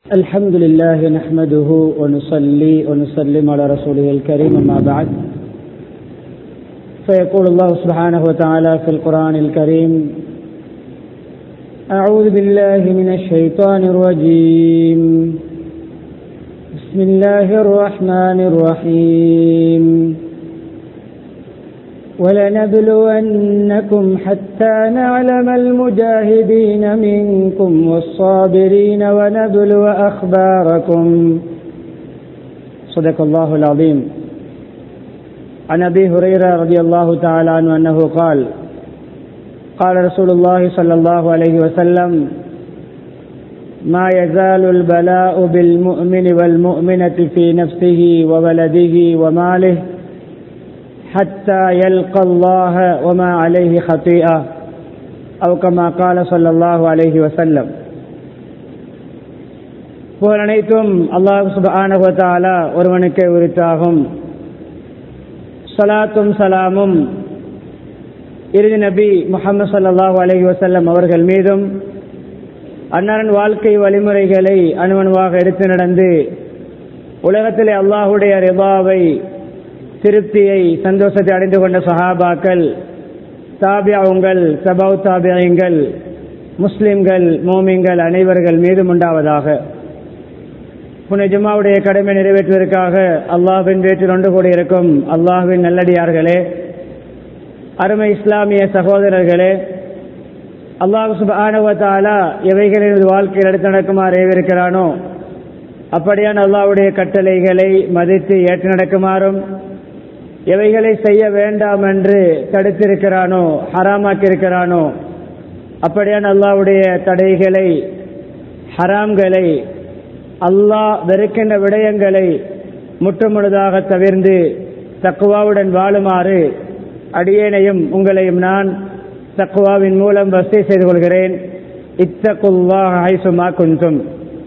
الحمد لله نحمده ونصلي ونسلم على رسوله الكريم أما بعد فيقول الله سبحانه وتعالى في القرآن الكريم أعوذ بالله من الشيطان الرجيم بسم الله الرحمن الرحيم ولنبلونكم حتى نعلم المجاهدين منكم والصابرين ونبلو أخباركم صدق الله العظيم عن أبي هريرة رضي الله تعالى عنه أنه قال قال رسول الله صلى الله عليه وسلم ما يزال البلاء بالمؤمن والمؤمنة في نفسه وولده وماله حتى يلقى الله وما عليه خطيئة أو كما قال صلى الله عليه وسلم புகழ் அனைத்தும் அல்லாஹ் சுபானகுவத்தாலா ஒருவனுக்கே உரித்தாகும் சலாத்தும் சலாமும் இறுதி நபி முகமது சல்லாஹூ அலஹி வசல்லம் அவர்கள் மீதும் அன்னரன் வாழ்க்கை வழிமுறைகளை அணுவணுவாக எடுத்து நடந்து உலகத்திலே அல்லாஹுடைய ரிபாவை திருப்தியை சந்தோஷத்தை அடைந்து கொண்ட சஹாபாக்கள் தாபியாவுங்கள் சபௌ தாபியங்கள் முஸ்லிம்கள் மோமிங்கள் அனைவர்கள் மீதும் உண்டாவதாக புன ஜுமாவுடைய கடமை நிறைவேற்றுவதற்காக அல்லாஹின் வீட்டில் ஒன்று கூடியிருக்கும் அல்லாஹுவின் நல்லடியார்களே அருமை இஸ்லாமிய சகோதரர்களே அல்லாஹு சுபானுவத்தாலா எவைகளின் வாழ்க்கையில் எடுத்து நடக்குமாறு ஏவிருக்கிறானோ அப்படியான அல்லாவுடைய கட்டளைகளை மதித்து ஏற்று நடக்குமாறும் எவைகளை செய்ய வேண்டாம் என்று தடுத்திருக்கிறானோ ஹராமாக்கியிருக்கிறானோ அப்படியான அல்லாவுடைய தடைகளை ஹராம்களை அல்லாஹ் வெறுக்கின்ற விடயங்களை முற்றுமுழுதாக தவிர்ந்து தக்குவாவுடன் வாழுமாறு அடியேனையும் உங்களையும் நான் தக்குவாவின் மூலம் வசதி செய்து கொள்கிறேன் இத்தகுல்லா ஹைசுமா குன்றும்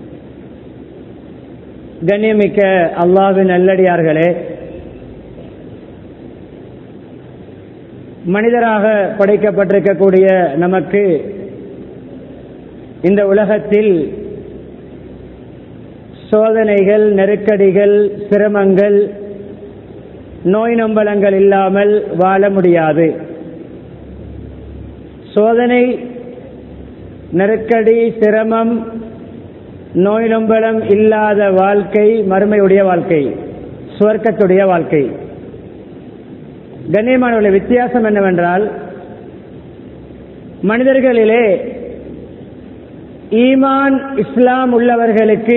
கண்ணியமிக்க அல்லாவின் நல்லடியார்களே மனிதராக படைக்கப்பட்டிருக்கக்கூடிய நமக்கு இந்த உலகத்தில் சோதனைகள் நெருக்கடிகள் சிரமங்கள் நோய் நம்பலங்கள் இல்லாமல் வாழ முடியாது சோதனை நெருக்கடி சிரமம் நோய் நம்பலம் இல்லாத வாழ்க்கை மறுமையுடைய வாழ்க்கை சுவர்க்கத்துடைய வாழ்க்கை கண்ணியமானவர்கள வித்தியாசம் என்னவென்றால் மனிதர்களிலே ஈமான் இஸ்லாம் உள்ளவர்களுக்கு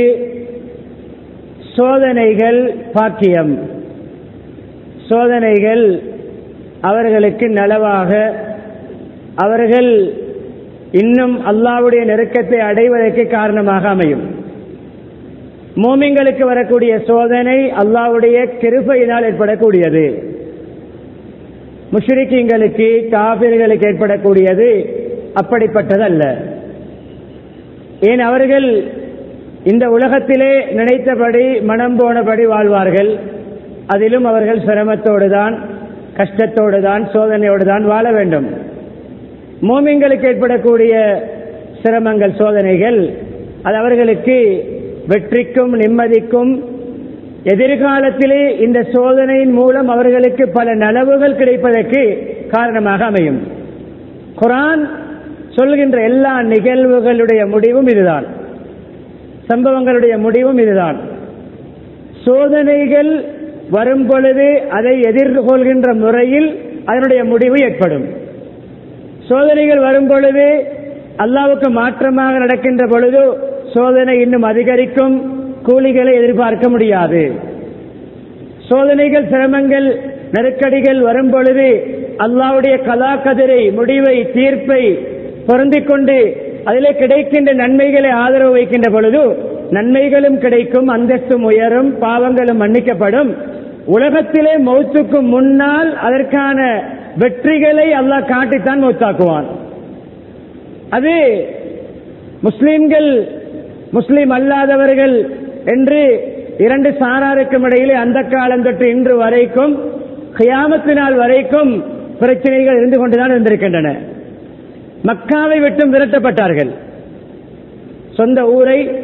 சோதனைகள் பாக்கியம் சோதனைகள் அவர்களுக்கு நலவாக அவர்கள் இன்னும் அல்லாவுடைய நெருக்கத்தை அடைவதற்கு காரணமாக அமையும் மோமிங்களுக்கு வரக்கூடிய சோதனை அல்லாவுடைய கிருபையினால் ஏற்படக்கூடியது முஷ்ரிக்கிங்களுக்கு காபிர்களுக்கு ஏற்படக்கூடியது அப்படிப்பட்டதல்ல ஏன் அவர்கள் இந்த உலகத்திலே நினைத்தபடி மனம் போனபடி வாழ்வார்கள் அதிலும் அவர்கள் சிரமத்தோடு தான் கஷ்டத்தோடு தான் சோதனையோடு தான் வாழ வேண்டும் மோமிங்களுக்கு ஏற்படக்கூடிய சிரமங்கள் சோதனைகள் அது அவர்களுக்கு வெற்றிக்கும் நிம்மதிக்கும் எதிர்காலத்திலே இந்த சோதனையின் மூலம் அவர்களுக்கு பல நலவுகள் கிடைப்பதற்கு காரணமாக அமையும் குரான் சொல்கின்ற எல்லா நிகழ்வுகளுடைய முடிவும் இதுதான் சம்பவங்களுடைய முடிவும் இதுதான் சோதனைகள் வரும் பொழுது அதை எதிர்கொள்கின்ற முறையில் அதனுடைய முடிவு ஏற்படும் சோதனைகள் வரும் பொழுது அல்லாவுக்கு மாற்றமாக நடக்கின்ற பொழுது சோதனை இன்னும் அதிகரிக்கும் கூலிகளை எதிர்பார்க்க முடியாது சோதனைகள் சிரமங்கள் நெருக்கடிகள் வரும் பொழுது அல்லாவுடைய கலாக்கதிரை முடிவை தீர்ப்பை பொருந்திக் கொண்டு அதிலே கிடைக்கின்ற நன்மைகளை ஆதரவு வைக்கின்ற பொழுது நன்மைகளும் கிடைக்கும் அந்தஸ்தும் உயரும் பாவங்களும் மன்னிக்கப்படும் உலகத்திலே மௌத்துக்கு முன்னால் அதற்கான வெற்றிகளை அல்லாஹ் காட்டித்தான் மௌத்தாக்குவான் அது முஸ்லிம்கள் முஸ்லிம் அல்லாதவர்கள் என்று இரண்டு சாராருக்கும் இடையிலே அந்த காலம் தொட்டு இன்று வரைக்கும் கியாமத்தினால் வரைக்கும் பிரச்சனைகள் இருந்து கொண்டுதான் இருந்திருக்கின்றன மக்காவை விட்டும் விரட்டப்பட்டார்கள் சொந்த ஊரை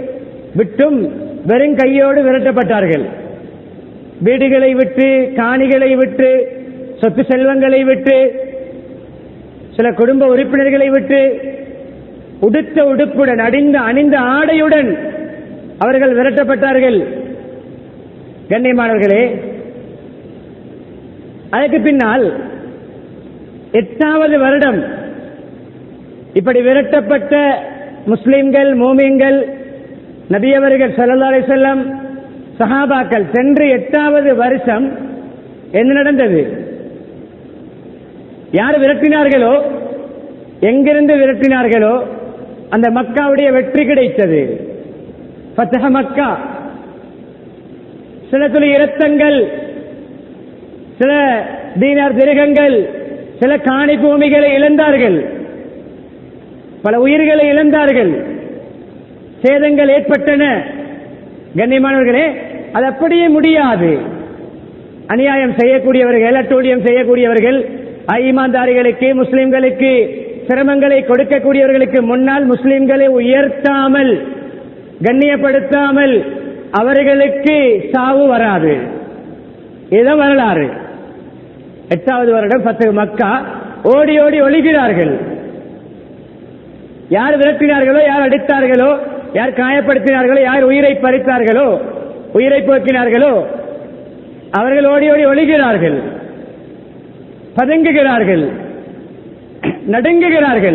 விட்டும் வெறும் கையோடு விரட்டப்பட்டார்கள் வீடுகளை விட்டு காணிகளை விட்டு சொத்து செல்வங்களை விட்டு சில குடும்ப உறுப்பினர்களை விட்டு உடுத்த உடுப்புடன் அணிந்த அணிந்த ஆடையுடன் அவர்கள் விரட்டப்பட்டார்கள் கண்ணியமானவர்களே அதற்கு பின்னால் எட்டாவது வருடம் இப்படி விரட்டப்பட்ட முஸ்லிம்கள் மோமியங்கள் நபியவர்கள் சல்லா செல்லம் சஹாபாக்கள் சென்று எட்டாவது வருஷம் என்ன நடந்தது யார் விரட்டினார்களோ எங்கிருந்து விரட்டினார்களோ அந்த மக்காவுடைய வெற்றி கிடைத்தது பத்தக மக்கா சில துளி இரத்தங்கள் சில தீனார் திருகங்கள் சில காணி பூமிகளை இழந்தார்கள் பல உயிர்களை இழந்தார்கள் சேதங்கள் ஏற்பட்டன கண்ணியமானவர்களே அது அப்படியே முடியாது அநியாயம் செய்யக்கூடியவர்கள் அட்டூழியம் செய்யக்கூடியவர்கள் ஐமாந்தாரிகளுக்கு முஸ்லிம்களுக்கு சிரமங்களை கொடுக்கக்கூடியவர்களுக்கு முன்னால் முஸ்லிம்களை உயர்த்தாமல் கண்ணியப்படுத்தாமல் அவர்களுக்கு சாவு வராது இதுதான் வரலாறு எட்டாவது வருடம் பத்து மக்கா ஓடி ஓடி ஒழிகிறார்கள் யார் விரட்டினார்களோ யார் அடித்தார்களோ யார் காயப்படுத்தினார்களோ யார் உயிரை பறித்தார்களோ உயிரை போக்கினார்களோ அவர்கள் ஓடி ஓடி ஒழிகிறார்கள் பதுங்குகிறார்கள் நடுங்குகிறார்கள்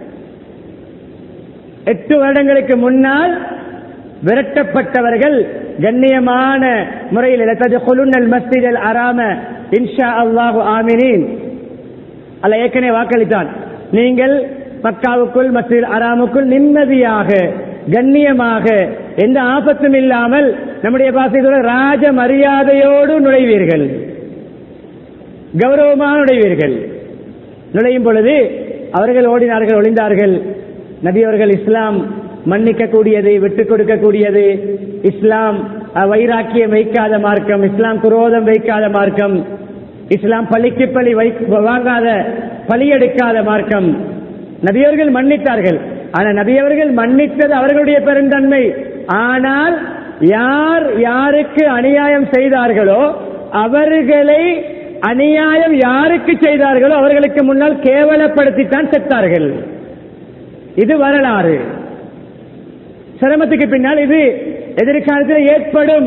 எட்டு வருடங்களுக்கு முன்னால் விரட்டப்பட்டவர்கள் கண்ணியமான முறையில் கொலுன்னல் மஸ்தில் அராம இன்ஷா அல்லாஹு ஆமினின் அல்ல ஏற்கனவே வாக்களித்தான் நீங்கள் மக்காவுக்குள் மஸ்தில் அராமுக்குள் நிம்மதியாக கண்ணியமாக எந்த ஆபத்தும் இல்லாமல் நம்முடைய பாசையோட ராஜ மரியாதையோடு நுழைவீர்கள் கௌரவமாக நுழைவீர்கள் நுழையும் பொழுது அவர்கள் ஓடினார்கள் ஒளிந்தார்கள் நபி அவர்கள் இஸ்லாம் மன்னிக்கக்கூடியது விட்டுக் கொடுக்கக்கூடியது இஸ்லாம் வைராக்கியம் வைக்காத மார்க்கம் இஸ்லாம் குரோதம் வைக்காத மார்க்கம் இஸ்லாம் பழிக்கு பழி வாங்காத பழி எடுக்காத மார்க்கம் நபியவர்கள் மன்னித்தார்கள் ஆனா நபியவர்கள் மன்னித்தது அவர்களுடைய பெருந்தன்மை ஆனால் யார் யாருக்கு அநியாயம் செய்தார்களோ அவர்களை அநியாயம் யாருக்கு செய்தார்களோ அவர்களுக்கு முன்னால் கேவலப்படுத்தித்தான் செத்தார்கள் இது வரலாறு சிரமத்துக்கு பின்னால் இது எதிர்காலத்தில் ஏற்படும்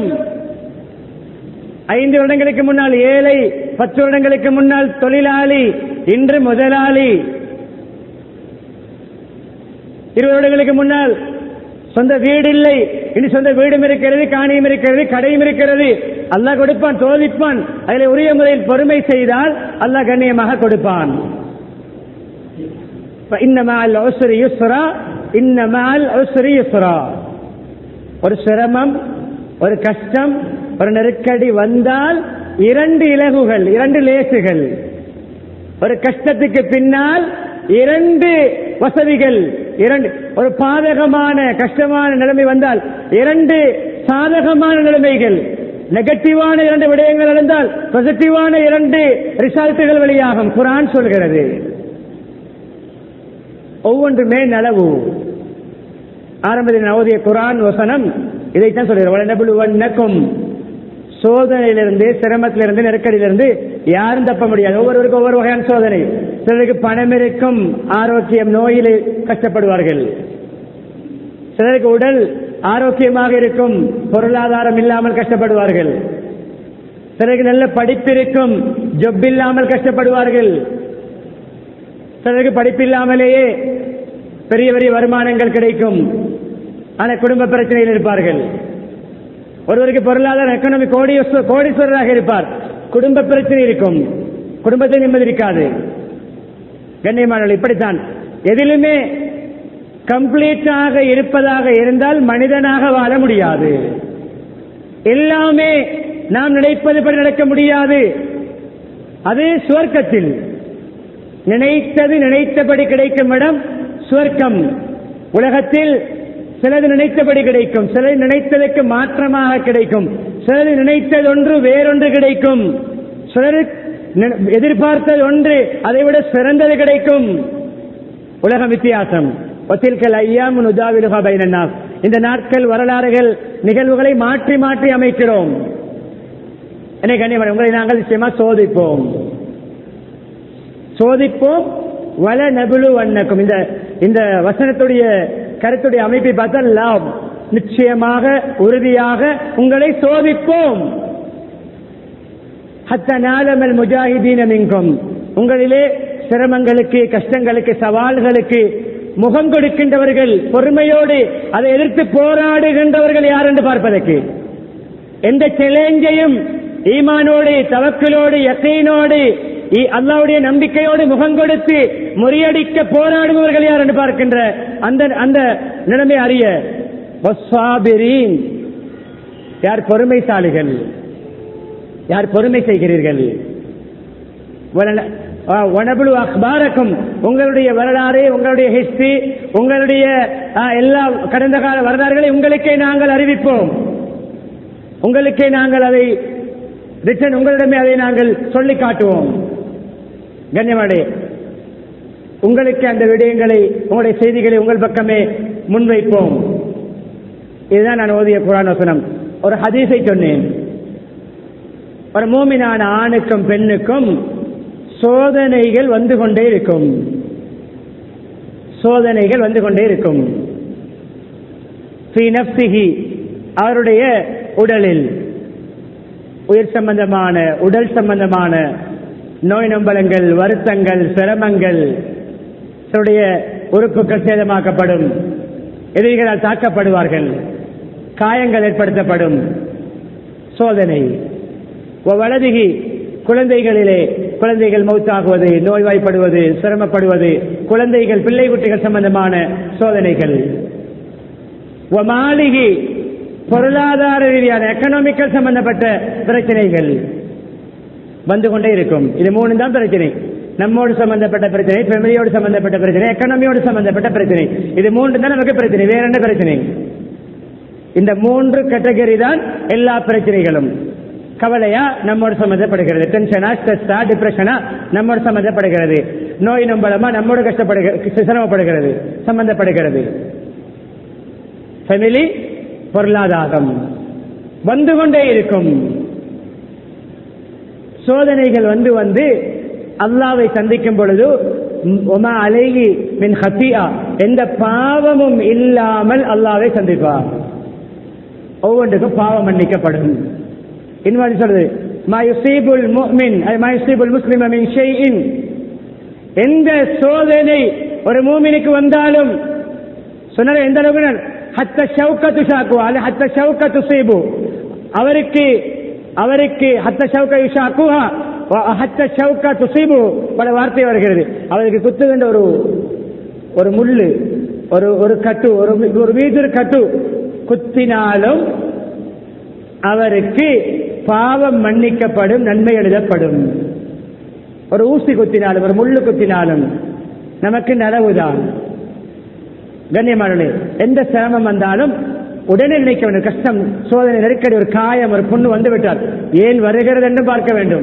ஐந்து வருடங்களுக்கு முன்னால் ஏழை பத்து வருடங்களுக்கு முன்னால் தொழிலாளி இன்று முதலாளி இருபது வருடங்களுக்கு முன்னால் சொந்த வீடு இல்லை இனி சொந்த வீடும் இருக்கிறது காணியும் இருக்கிறது கடையும் இருக்கிறது அல்லாஹ் கொடுப்பான் தோல்விப்பான் அதில் உரிய முறையில் பொறுமை செய்தால் அல்லாஹ் கண்ணியமாக கொடுப்பான் ஒரு சிரமம் ஒரு கஷ்டம் ஒரு நெருக்கடி வந்தால் இரண்டு இலகுகள் இரண்டு லேசுகள் ஒரு கஷ்டத்துக்கு பின்னால் இரண்டு வசதிகள் இரண்டு ஒரு பாதகமான கஷ்டமான நிலைமை வந்தால் இரண்டு சாதகமான நிலைமைகள் நெகட்டிவான இரண்டு விடயங்கள் நடந்தால் பாசிட்டிவான இரண்டு ரிசல்ட்டுகள் வெளியாகும் குரான் சொல்கிறது ஒவ்வொன்றுமே நலவு ஆரம்பத்தில் நவோதிய குரான் வசனம் இதைத்தான் சொல்கிறோம் சோதனையிலிருந்து சிரமத்திலிருந்து நெருக்கடியிலிருந்து யாரும் தப்ப முடியாது ஒவ்வொருவருக்கும் ஒவ்வொரு வகையான சோதனை சிலருக்கு பணம் இருக்கும் ஆரோக்கியம் நோயில் கஷ்டப்படுவார்கள் சிலருக்கு உடல் ஆரோக்கியமாக இருக்கும் பொருளாதாரம் இல்லாமல் கஷ்டப்படுவார்கள் சிலருக்கு நல்ல படிப்பு இருக்கும் ஜொப் இல்லாமல் கஷ்டப்படுவார்கள் சிலருக்கு படிப்பு இல்லாமலேயே பெரிய பெரிய வருமானங்கள் கிடைக்கும் ஆனால் குடும்ப பிரச்சனையில் இருப்பார்கள் ஒருவருக்கு பொருளாதார எக்கனாமி கோடீஸ்வரராக இருப்பார் குடும்ப பிரச்சனை இருக்கும் குடும்பத்தை நிம்மதி இருக்காது கண்ணியமானவர்கள் இப்படித்தான் எதிலுமே கம்ப்ளீட்டாக இருப்பதாக இருந்தால் மனிதனாக வாழ முடியாது எல்லாமே நாம் நினைப்பதுபடி நடக்க முடியாது அது சுவர்க்கத்தில் நினைத்தது நினைத்தபடி கிடைக்கும் இடம் சுவர்க்கம் உலகத்தில் சிலது நினைத்தபடி கிடைக்கும் சிலது நினைத்ததற்கு மாற்றமாக கிடைக்கும் சிலது நினைத்தது ஒன்று வேறொன்று கிடைக்கும் சிலர் எதிர்பார்த்தது ஒன்று அதை விட சிறந்தது கிடைக்கும் உலகம் வித்தியாசம் ஒத்தில்கள் ஐயாம் நுதாவிலுகா பைனன்னாஸ் இந்த நாட்கள் வரலாறுகள் நிகழ்வுகளை மாற்றி மாற்றி அமைக்கிறோம் என்னை கண்ணியமான உங்களை நாங்கள் நிச்சயமா சோதிப்போம் சோதிப்போம் வல நபுலு வண்ணக்கும் இந்த இந்த வசனத்துடைய கருத்துடைய அமைப்பை பார்த்தால் லாம் நிச்சயமாக உறுதியாக உங்களை சோதிப்போம் ஹத்த நாளமல் முஜாஹிதீன மிங்கும் உங்களிலே சிரமங்களுக்கு கஷ்டங்களுக்கு சவால்களுக்கு முகம் கொடுக்கின்றவர்கள் பொறுமையோடு அதை எதிர்த்து போராடுகின்றவர்கள் யார் என்று பார்ப்பதற்கு எந்த சேலஞ்சையும் ஈமானோடு தவக்கலோடு யக்கீனோடு அல்லாவுடைய நம்பிக்கையோடு முகம் கொடுத்து முறியடிக்க போராடுபவர்கள் யார் என்று பார்க்கின்ற அந்த அந்த நிலைமை அறிய யார் பொறுமைசாலிகள் யார் பொறுமை செய்கிறீர்கள் ஒனபுலு அக்பாரக்கும் உங்களுடைய வரலாறு உங்களுடைய ஹிஸ்டரி உங்களுடைய எல்லா கடந்த கால வரலாறுகளை உங்களுக்கே நாங்கள் அறிவிப்போம் உங்களுக்கே நாங்கள் அதை ரிட்டன் உங்களிடமே அதை நாங்கள் சொல்லி காட்டுவோம் கண்ணியமாடே உங்களுக்கு அந்த விடயங்களை உங்களுடைய செய்திகளை உங்கள் பக்கமே முன்வைப்போம் இதுதான் நான் ஓதிய குரான் வசனம் ஒரு ஹதீஸை சொன்னேன் ஒரு மூமினான ஆணுக்கும் பெண்ணுக்கும் சோதனைகள் வந்து கொண்டே இருக்கும் சோதனைகள் வந்து கொண்டே இருக்கும் அவருடைய உடலில் உயிர் சம்பந்தமான உடல் சம்பந்தமான நோய் நம்பலங்கள் வருத்தங்கள் சிரமங்கள் உறுப்புகள் சேதமாக்கப்படும் எதிரிகளால் தாக்கப்படுவார்கள் காயங்கள் ஏற்படுத்தப்படும் சோதனை வலதுகி குழந்தைகளிலே குழந்தைகள் மௌத்தாகுவது நோய்வாய்ப்படுவது சிரமப்படுவது குழந்தைகள் பிள்ளை குட்டிகள் சம்பந்தமான சோதனைகள் மாளிகை பொருளாதார ரீதியான எக்கனாமிக்கல் சம்பந்தப்பட்ட பிரச்சனைகள் வந்து கொண்டே இருக்கும் இது மூணு தான் பிரச்சனை நம்மோடு சம்பந்தப்பட்ட பிரச்சனை ஃபேமிலியோடு சம்பந்தப்பட்ட பிரச்சனை எக்கனாமியோடு சம்பந்தப்பட்ட பிரச்சனை இது மூன்று தான் நமக்கு பிரச்சனை வேற என்ன பிரச்சனை இந்த மூன்று கேட்டகரி தான் எல்லா பிரச்சனைகளும் கவலையா நம்மோடு சம்பந்தப்படுகிறது டென்ஷனா ஸ்ட்ரெஸ்ஸா டிப்ரெஷனா நம்மோடு சம்பந்தப்படுகிறது நோய் நம்பலமா நம்மோடு கஷ்டப்படுகிறது சிரமப்படுகிறது சம்பந்தப்படுகிறது ஃபேமிலி பொருளாதாரம் வந்து கொண்டே இருக்கும் சோதனைகள் வந்து வந்து அல்லாவை சந்திக்கும் பொழுது ஒமா அலைகி மின் ஹத்தியா எந்த பாவமும் இல்லாமல் அல்லாவை சந்திப்பார் ஒவ்வொன்றுக்கும் பாவம் மன்னிக்கப்படும் இன்னும் சொல்றது மா யுசீபுல் முஃமின் மா யுசீபுல் முஸ்லிம் மின் ஷைஇன் எந்த சோதனை ஒரு மூமினுக்கு வந்தாலும் சொன்ன எந்த அளவுக்கு ஹத்த ஷவுக்கத்து ஷாக்கு அல்ல ஹத்த ஷவுக்கத்து சீபு அவருக்கு அவருக்கு ஹத்த ஷவுக்க ஷாக்குஹா ஹத்த ஷவுக்கா துசீபு பல வார்த்தை வருகிறது அவருக்கு குத்துகின்ற ஒரு ஒரு முள்ளு ஒரு ஒரு கட்டு ஒரு ஒரு வீதிர் கட்டு குத்தினாலும் அவருக்கு பாவம் மன்னிக்கப்படும் நன்மை எழுதப்படும் ஒரு ஊசி குத்தினாலும் ஒரு முள்ளு குத்தினாலும் நமக்கு நலவுதான் கண்ணியமானே எந்த சிரமம் வந்தாலும் உடனே நினைக்க வேண்டும் கஷ்டம் சோதனை நெருக்கடி ஒரு காயம் ஒரு பொண்ணு வந்து விட்டார் ஏன் வருகிறது என்று பார்க்க வேண்டும்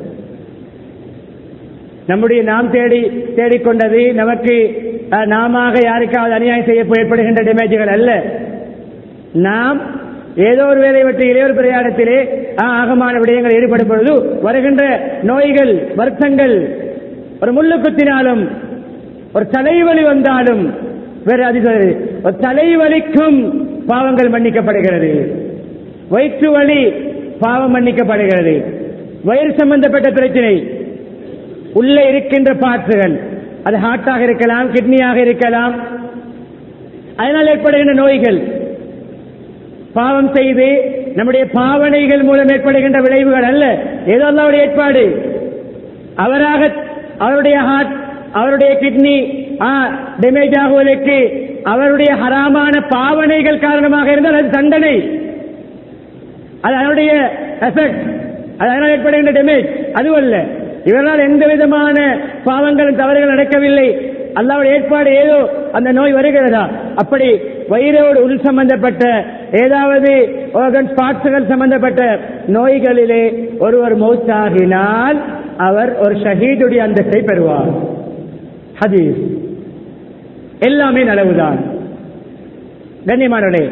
நம்முடைய நாம் தேடி தேடிக்கொண்டது நமக்கு நாம யாருக்காவது அநியாயம் செய்ய ஏற்படுகின்ற டேமேஜ்கள் அல்ல நாம் ஏதோ ஒரு வேலை வெற்றியிலே ஒரு பிரயாணத்திலே ஆகமான விடயங்கள் ஈடுபடும் பொழுது வருகின்ற நோய்கள் வருத்தங்கள் ஒரு முள்ளு குத்தினாலும் ஒரு தலைவலி வந்தாலும் வேற அதிக ஒரு தலைவலிக்கும் பாவங்கள் மன்னிக்கப்படுகிறது வயிற்று வலி பாவம் மன்னிக்கப்படுகிறது வயிறு சம்பந்தப்பட்ட பிரச்சனை உள்ளே இருக்கின்ற பார்ட்ஸுகள் அது ஹார்ட்டாக இருக்கலாம் கிட்னியாக இருக்கலாம் அதனால் ஏற்படுகின்ற நோய்கள் பாவம் செய்து நம்முடைய பாவனைகள் மூலம் ஏற்படுகின்ற விளைவுகள் அல்ல ஏதோ அல்லாவுடைய ஏற்பாடு அவராக அவருடைய ஹார்ட் அவருடைய கிட்னி டேமேஜ் ஆகுவதற்கு அவருடைய ஹராமான பாவனைகள் காரணமாக இருந்தால் அது தண்டனை அது அதனுடைய எஃபெக்ட் அது அதனால் ஏற்படுகின்ற டேமேஜ் அதுவும் அல்ல இவரால் எந்த விதமான பாவங்களும் தவறுகள் நடக்கவில்லை அல்லாவுடைய ஏற்பாடு ஏதோ அந்த நோய் வருகிறதா அப்படி வயிறோடு உள் சம்பந்தப்பட்ட ஏதாவது ஆர்கன்ஸ் பார்ட்ஸுகள் சம்பந்தப்பட்ட நோய்களிலே ஒருவர் மௌத்தாகினால் அவர் ஒரு ஷஹீதுடைய அந்தத்தை பெறுவார் ஹதீஸ் எல்லாமே நலவுதான் கண்ணியமானவர்களே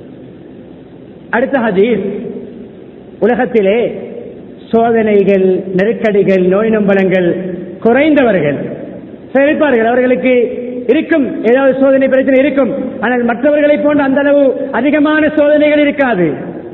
அடுத்த ஹதீஸ் உலகத்திலே சோதனைகள் நெருக்கடிகள் நோய் நம்பலங்கள் குறைந்தவர்கள் இருப்பார்கள் அவர்களுக்கு இருக்கும் ஏதாவது சோதனை பிரச்சனை இருக்கும் ஆனால் மற்றவர்களை போன்ற அந்த அளவு அதிகமான சோதனைகள் இருக்காது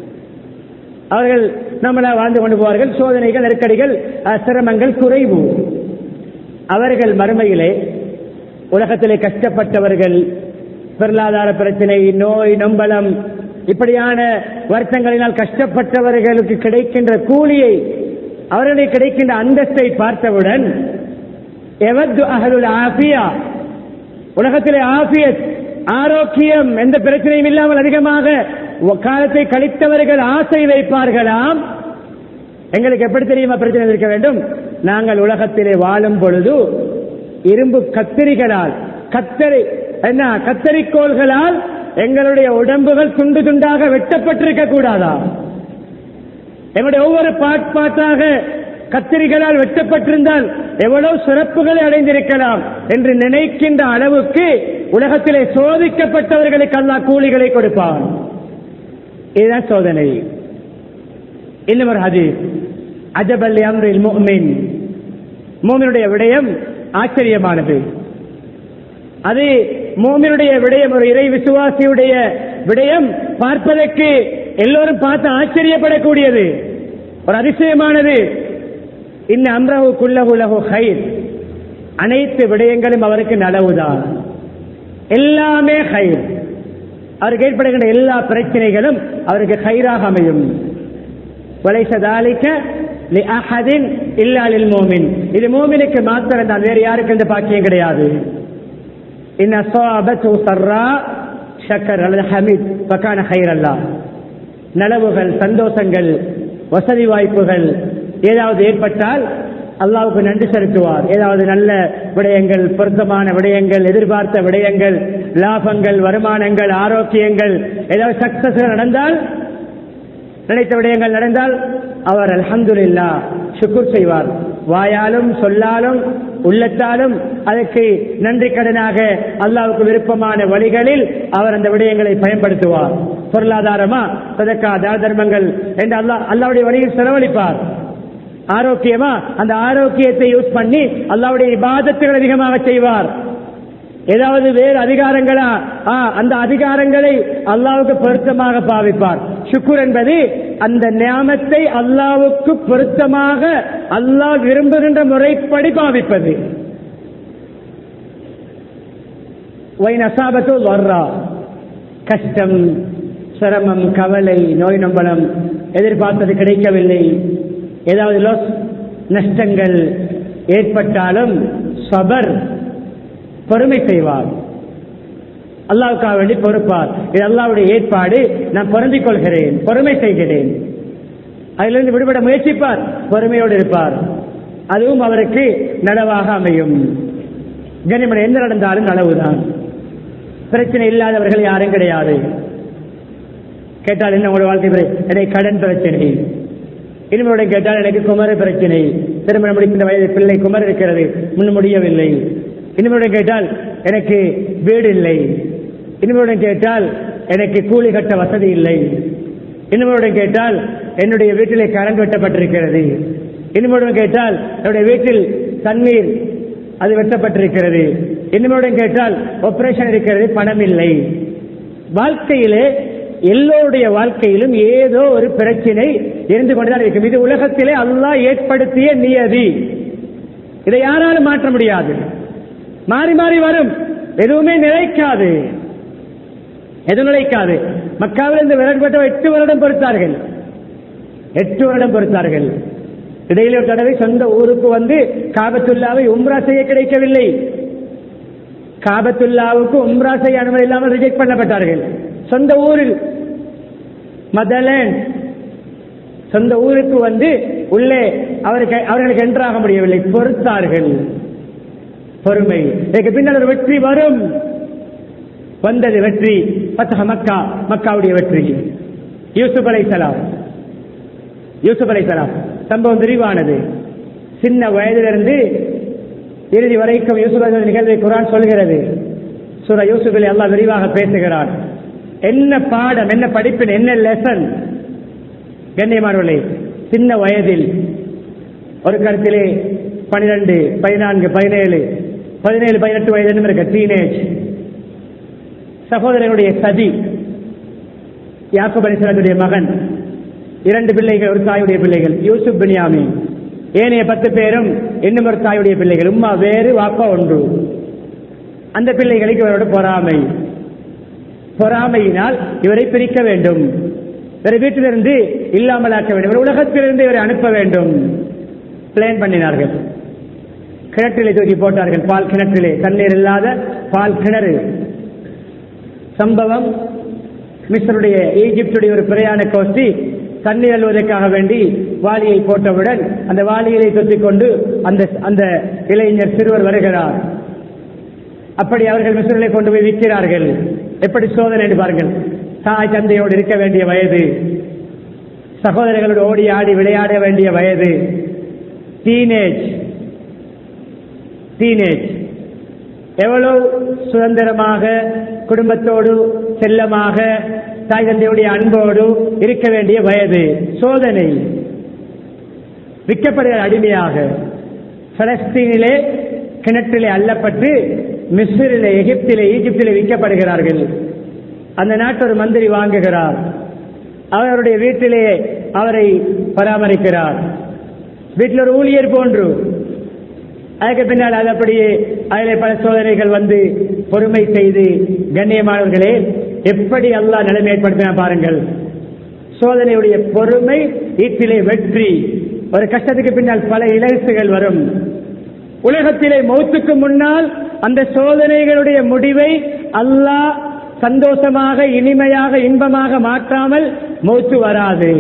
அவர்கள் நம்மள வாழ்ந்து கொண்டு போவார்கள் சோதனைகள் நெருக்கடிகள் அஹ், சிரமங்கள் குறைவு அவர்கள் மறுமையிலே உலகத்திலே கஷ்டப்பட்டவர்கள் பொருளாதார பிரச்சனை நோய் நம்பலம் இப்படியான வருத்தங்களினால் கஷ்டப்பட்டவர்களுக்கு கிடைக்கின்ற கூலியை அவர்களுக்கு கிடைக்கின்ற அந்தஸ்தை பார்த்தவுடன் எவது அகலுல் ஆபியா உலகத்திலே ஆபியத் ஆரோக்கியம் எந்த பிரச்சனையும் இல்லாமல் அதிகமாக காலத்தை கழித்தவர்கள் ஆசை வைப்பார்களாம் எங்களுக்கு எப்படி தெரியுமா பிரச்சனை இருக்க வேண்டும் நாங்கள் உலகத்திலே வாழும் பொழுது இரும்பு கத்திரிகளால் கத்தரி என்ன கத்தரிக்கோள்களால் எங்களுடைய உடம்புகள் துண்டு துண்டாக வெட்டப்பட்டிருக்க கூடாதா எங்களுடைய ஒவ்வொரு பாட் பாட்டாக கத்திரிகளால் வெட்டப்பட்டிருந்தால் எவ்வளவு சிறப்புகளை அடைந்திருக்கலாம் என்று நினைக்கின்ற அளவுக்கு உலகத்திலே சோதிக்கப்பட்டவர்களுக்கு அல்லாஹ் கூலிகளை கொடுப்பான் இதுதான் சோதனை இன்னும் ஒரு ஹதீஸ் அஜபல் அம்ரில் முஃமின் மூமினுடைய விடயம் ஆச்சரியமானது அது மூமினுடைய விடயம் ஒரு இறை விசுவாசியுடைய விடயம் பார்ப்பதற்கு எல்லோரும் பார்த்து ஆச்சரியப்படக்கூடியது ஒரு அதிசயமானது இன்ன அம்ரஹு குல்லஹு லஹு ஹைர் அனைத்து விடயங்களும் அவருக்கு நலவுதான் எல்லாமே ஹைர் அவருக்கு ஏற்படுகின்ற எல்லா பிரச்சனைகளும் அவருக்கு ஹைராக அமையும் வலைசதாலிக்க அஹதின் இல்லாலில் மோமின் இது மோமினுக்கு மாத்திரம் தான் வேறு யாருக்கு இந்த பாக்கியம் கிடையாது இன் அசாபத்து சர்ரா ஷக்கர் அல்லது ஹமீத் பக்கான ஹைர் அல்லா நலவுகள் சந்தோஷங்கள் வசதி வாய்ப்புகள் ஏதாவது ஏற்பட்டால் அல்லாவுக்கு நன்றி செலுத்துவார் ஏதாவது நல்ல விடயங்கள் பொருத்தமான விடயங்கள் எதிர்பார்த்த விடயங்கள் லாபங்கள் வருமானங்கள் ஆரோக்கியங்கள் ஏதாவது சக்சஸ் நடந்தால் நினைத்த விடயங்கள் நடந்தால் அவர் அல்ஹம்துலில்லா சுக்குர் செய்வார் வாயாலும் சொல்லாலும் உள்ளத்தாலும் அதற்கு நன்றி கடனாக அல்லாவுக்கு விருப்பமான வழிகளில் அவர் அந்த விடயங்களை பயன்படுத்துவார் பொருளாதாரமா சதக்கா தான தர்மங்கள் என்று அல்லாஹ் அல்லாவுடைய வழியில் செலவழிப்பார் ஆரோக்கியமா அந்த ஆரோக்கியத்தை யூஸ் பண்ணி அல்லாவுடைய இபாதத்துகள் அதிகமாக செய்வார் ஏதாவது வேறு அதிகாரங்களா ஆ, அந்த அதிகாரங்களை அல்லாவுக்கு பொருத்தமாக பாவிப்பார் சுக்குர் என்பது அந்த நியாமத்தை அல்லாவுக்கு பொருத்தமாக அல்லாஹ் விரும்புகின்ற முறைப்படி பாவிப்பது வைன் அசாபத்து வர்றா கஷ்டம் சிரமம் கவலை நோய் நம்பலம் எதிர்பார்த்தது கிடைக்கவில்லை ஏதாவது loss, நஷ்டங்கள் ஏற்பட்டாலும் சபர் பொறுமை செய்வார் அல்லாவுக்காக வேண்டி பொறுப்பார் இது அல்லாவுடைய ஏற்பாடு நான் பொருந்திக் கொள்கிறேன் பொறுமை செய்கிறேன் அதிலிருந்து விடுபட முயற்சிப்பார் பொறுமையோடு இருப்பார் அதுவும் அவருக்கு நனவாக அமையும் கனிமனை எந்த நடந்தாலும் நனவுதான் பிரச்சனை இல்லாதவர்கள் யாரும் கிடையாது கேட்டால் என்ன உங்களுடைய வாழ்க்கை பிர- எனக்கு கடன் பிரச்சனை இனிமேலுடைய கேட்டால் எனக்கு குமர பிரச்சனை திருமணம் முடிக்கின்ற வயது பிள்ளை குமர் இருக்கிறது முன்ன முடியவில்லை இனிமேலுடைய கேட்டால் எனக்கு வீடு இல்லை இனிமேலுடன் கேட்டால் எனக்கு கூலி கட்ட வசதி இல்லை இனிமேலுடன் கேட்டால் என்னுடைய வீட்டிலே கரண்ட் வெட்டப்பட்டிருக்கிறது இனிமேலுடன் கேட்டால் என்னுடைய வீட்டில் தண்ணீர் அது வெட்டப்பட்டிருக்கிறது இனிமேலுடன் கேட்டால் ஆபரேஷன் இருக்கிறது பணம் இல்லை வாழ்க்கையிலே எல்லோருடைய வாழ்க்கையிலும் ஏதோ ஒரு பிரச்சனை இருந்து கொண்டுதான் இருக்கும் இது உலகத்திலே அல்லாஹ் ஏற்படுத்திய நியதி இதை யாராலும் மாற்ற முடியாது மாறி மாறி வரும் எதுவுமே நிலைக்காது எது நிலைக்காது மக்காவில் இருந்து விரட்டப்பட்ட எட்டு வருடம் பொறுத்தார்கள் எட்டு வருடம் பொறுத்தார்கள் இடையில ஒரு தடவை சொந்த ஊருக்கு வந்து காபத்துல்லாவை உம்ரா செய்ய கிடைக்கவில்லை காபத்துல்லாவுக்கு உம்ரா செய்ய அனுமதி இல்லாமல் ரிஜெக்ட் பண்ணப்பட்டார்கள் சொந்த ஊரில் மதலேண்ட் சொந்த ஊருக்கு வந்து உள்ளே அவருக்கு அவர்களுக்கு என்றாக முடியவில்லை பொறுத்தார்கள் பொறுமை இதற்கு பின்னர் ஒரு வெற்றி வரும் வந்தது வெற்றி பத்தக மக்கா மக்காவுடைய வெற்றி யூசுப் அலைசலாம் யூசுப் அலைசலாம் சம்பவம் விரிவானது சின்ன வயதிலிருந்து இறுதி வரைக்கும் யூசுப் அலைஹிஸ்ஸலாம் நிகழ்வை குரான் சொல்கிறது சூரா யூசுஃபில் அல்லாஹ் விரிவாக பேசுகிறான் என்ன பாடம் என்ன படிப்பின் என்ன லெசன் கண்ணியமானவர்களே சின்ன வயதில் ஒரு கருத்திலே பனிரெண்டு பதினான்கு பதினேழு பதினேழு பதினெட்டு வயது என்ன இருக்க டீனேஜ் சகோதரனுடைய சதி யாக்கப் அலிஸ்லாத்துடைய மகன் இரண்டு பிள்ளைகள் ஒரு தாயுடைய பிள்ளைகள் யூசுப் பினியாமி ஏனைய பத்து பேரும் இன்னும் ஒரு தாயுடைய பிள்ளைகள் உம்மா வேறு வாப்பா ஒன்று அந்த பிள்ளைகளுக்கு இவரோட பொறாமை பொறாமையினால் இவரை பிரிக்க வேண்டும் இவரை வீட்டிலிருந்து இல்லாமலாக்க வேண்டும் இவர் உலகத்திலிருந்து இவரை அனுப்ப வேண்டும் பிளான் பண்ணினார்கள் கிணற்றிலே தூக்கி போட்டார்கள் பால் கிணற்றிலே தண்ணீர் இல்லாத பால் கிணறு சம்பவம் மிஸ்ருடைய ஈஜிப்டுடைய ஒரு பிரயாண கோஷ்டி தண்ணீர் அல்வதற்காக வேண்டி வாளியை போட்டவுடன் அந்த வாளியை தொத்திக் கொண்டு அந்த அந்த இளைஞர் சிறுவர் வருகிறார் அப்படி அவர்கள் மிஸ்ரிலே கொண்டு போய் விற்கிறார்கள் எப்படி சோதனை என்று பாருங்கள் தாய் தந்தையோடு இருக்க வேண்டிய வயது சகோதரர்களோடு ஓடி ஆடி விளையாட வேண்டிய வயது டீனேஜ் டீனேஜ் எவ்வளவு சுதந்திரமாக குடும்பத்தோடு செல்லமாக தாய் தந்தையுடைய அன்போடு இருக்க வேண்டிய வயது சோதனை விற்கப்படுகிற அடிமையாக பலஸ்தீனிலே கிணற்றிலே அள்ளப்பட்டு மிஸ்ரிலே எகிப்திலே ஈஜிப்திலே விற்கப்படுகிறார்கள் அந்த நாட்டு ஒரு மந்திரி வாங்குகிறார் அவருடைய வீட்டிலே அவரை பராமரிக்கிறார் வீட்டில் ஒரு ஊழியர் போன்று அதுக்கு பின்னால் அது அப்படியே அதில் பல சோதனைகள் வந்து பொறுமை செய்து கண்ணியமானவர்களே எப்படி அல்லாஹ் நிலைமை ஏற்படுத்தினா பாருங்கள் சோதனையுடைய பொறுமை ஈட்டிலே வெற்றி ஒரு கஷ்டத்துக்கு பின்னால் பல இலசுகள் வரும் உலகத்திலே மௌத்துக்கு முன்னால் அந்த சோதனைகளுடைய முடிவை அல்லாஹ் சந்தோஷமாக இனிமையாக இன்பமாக மாற்றாமல் மௌத்து வராது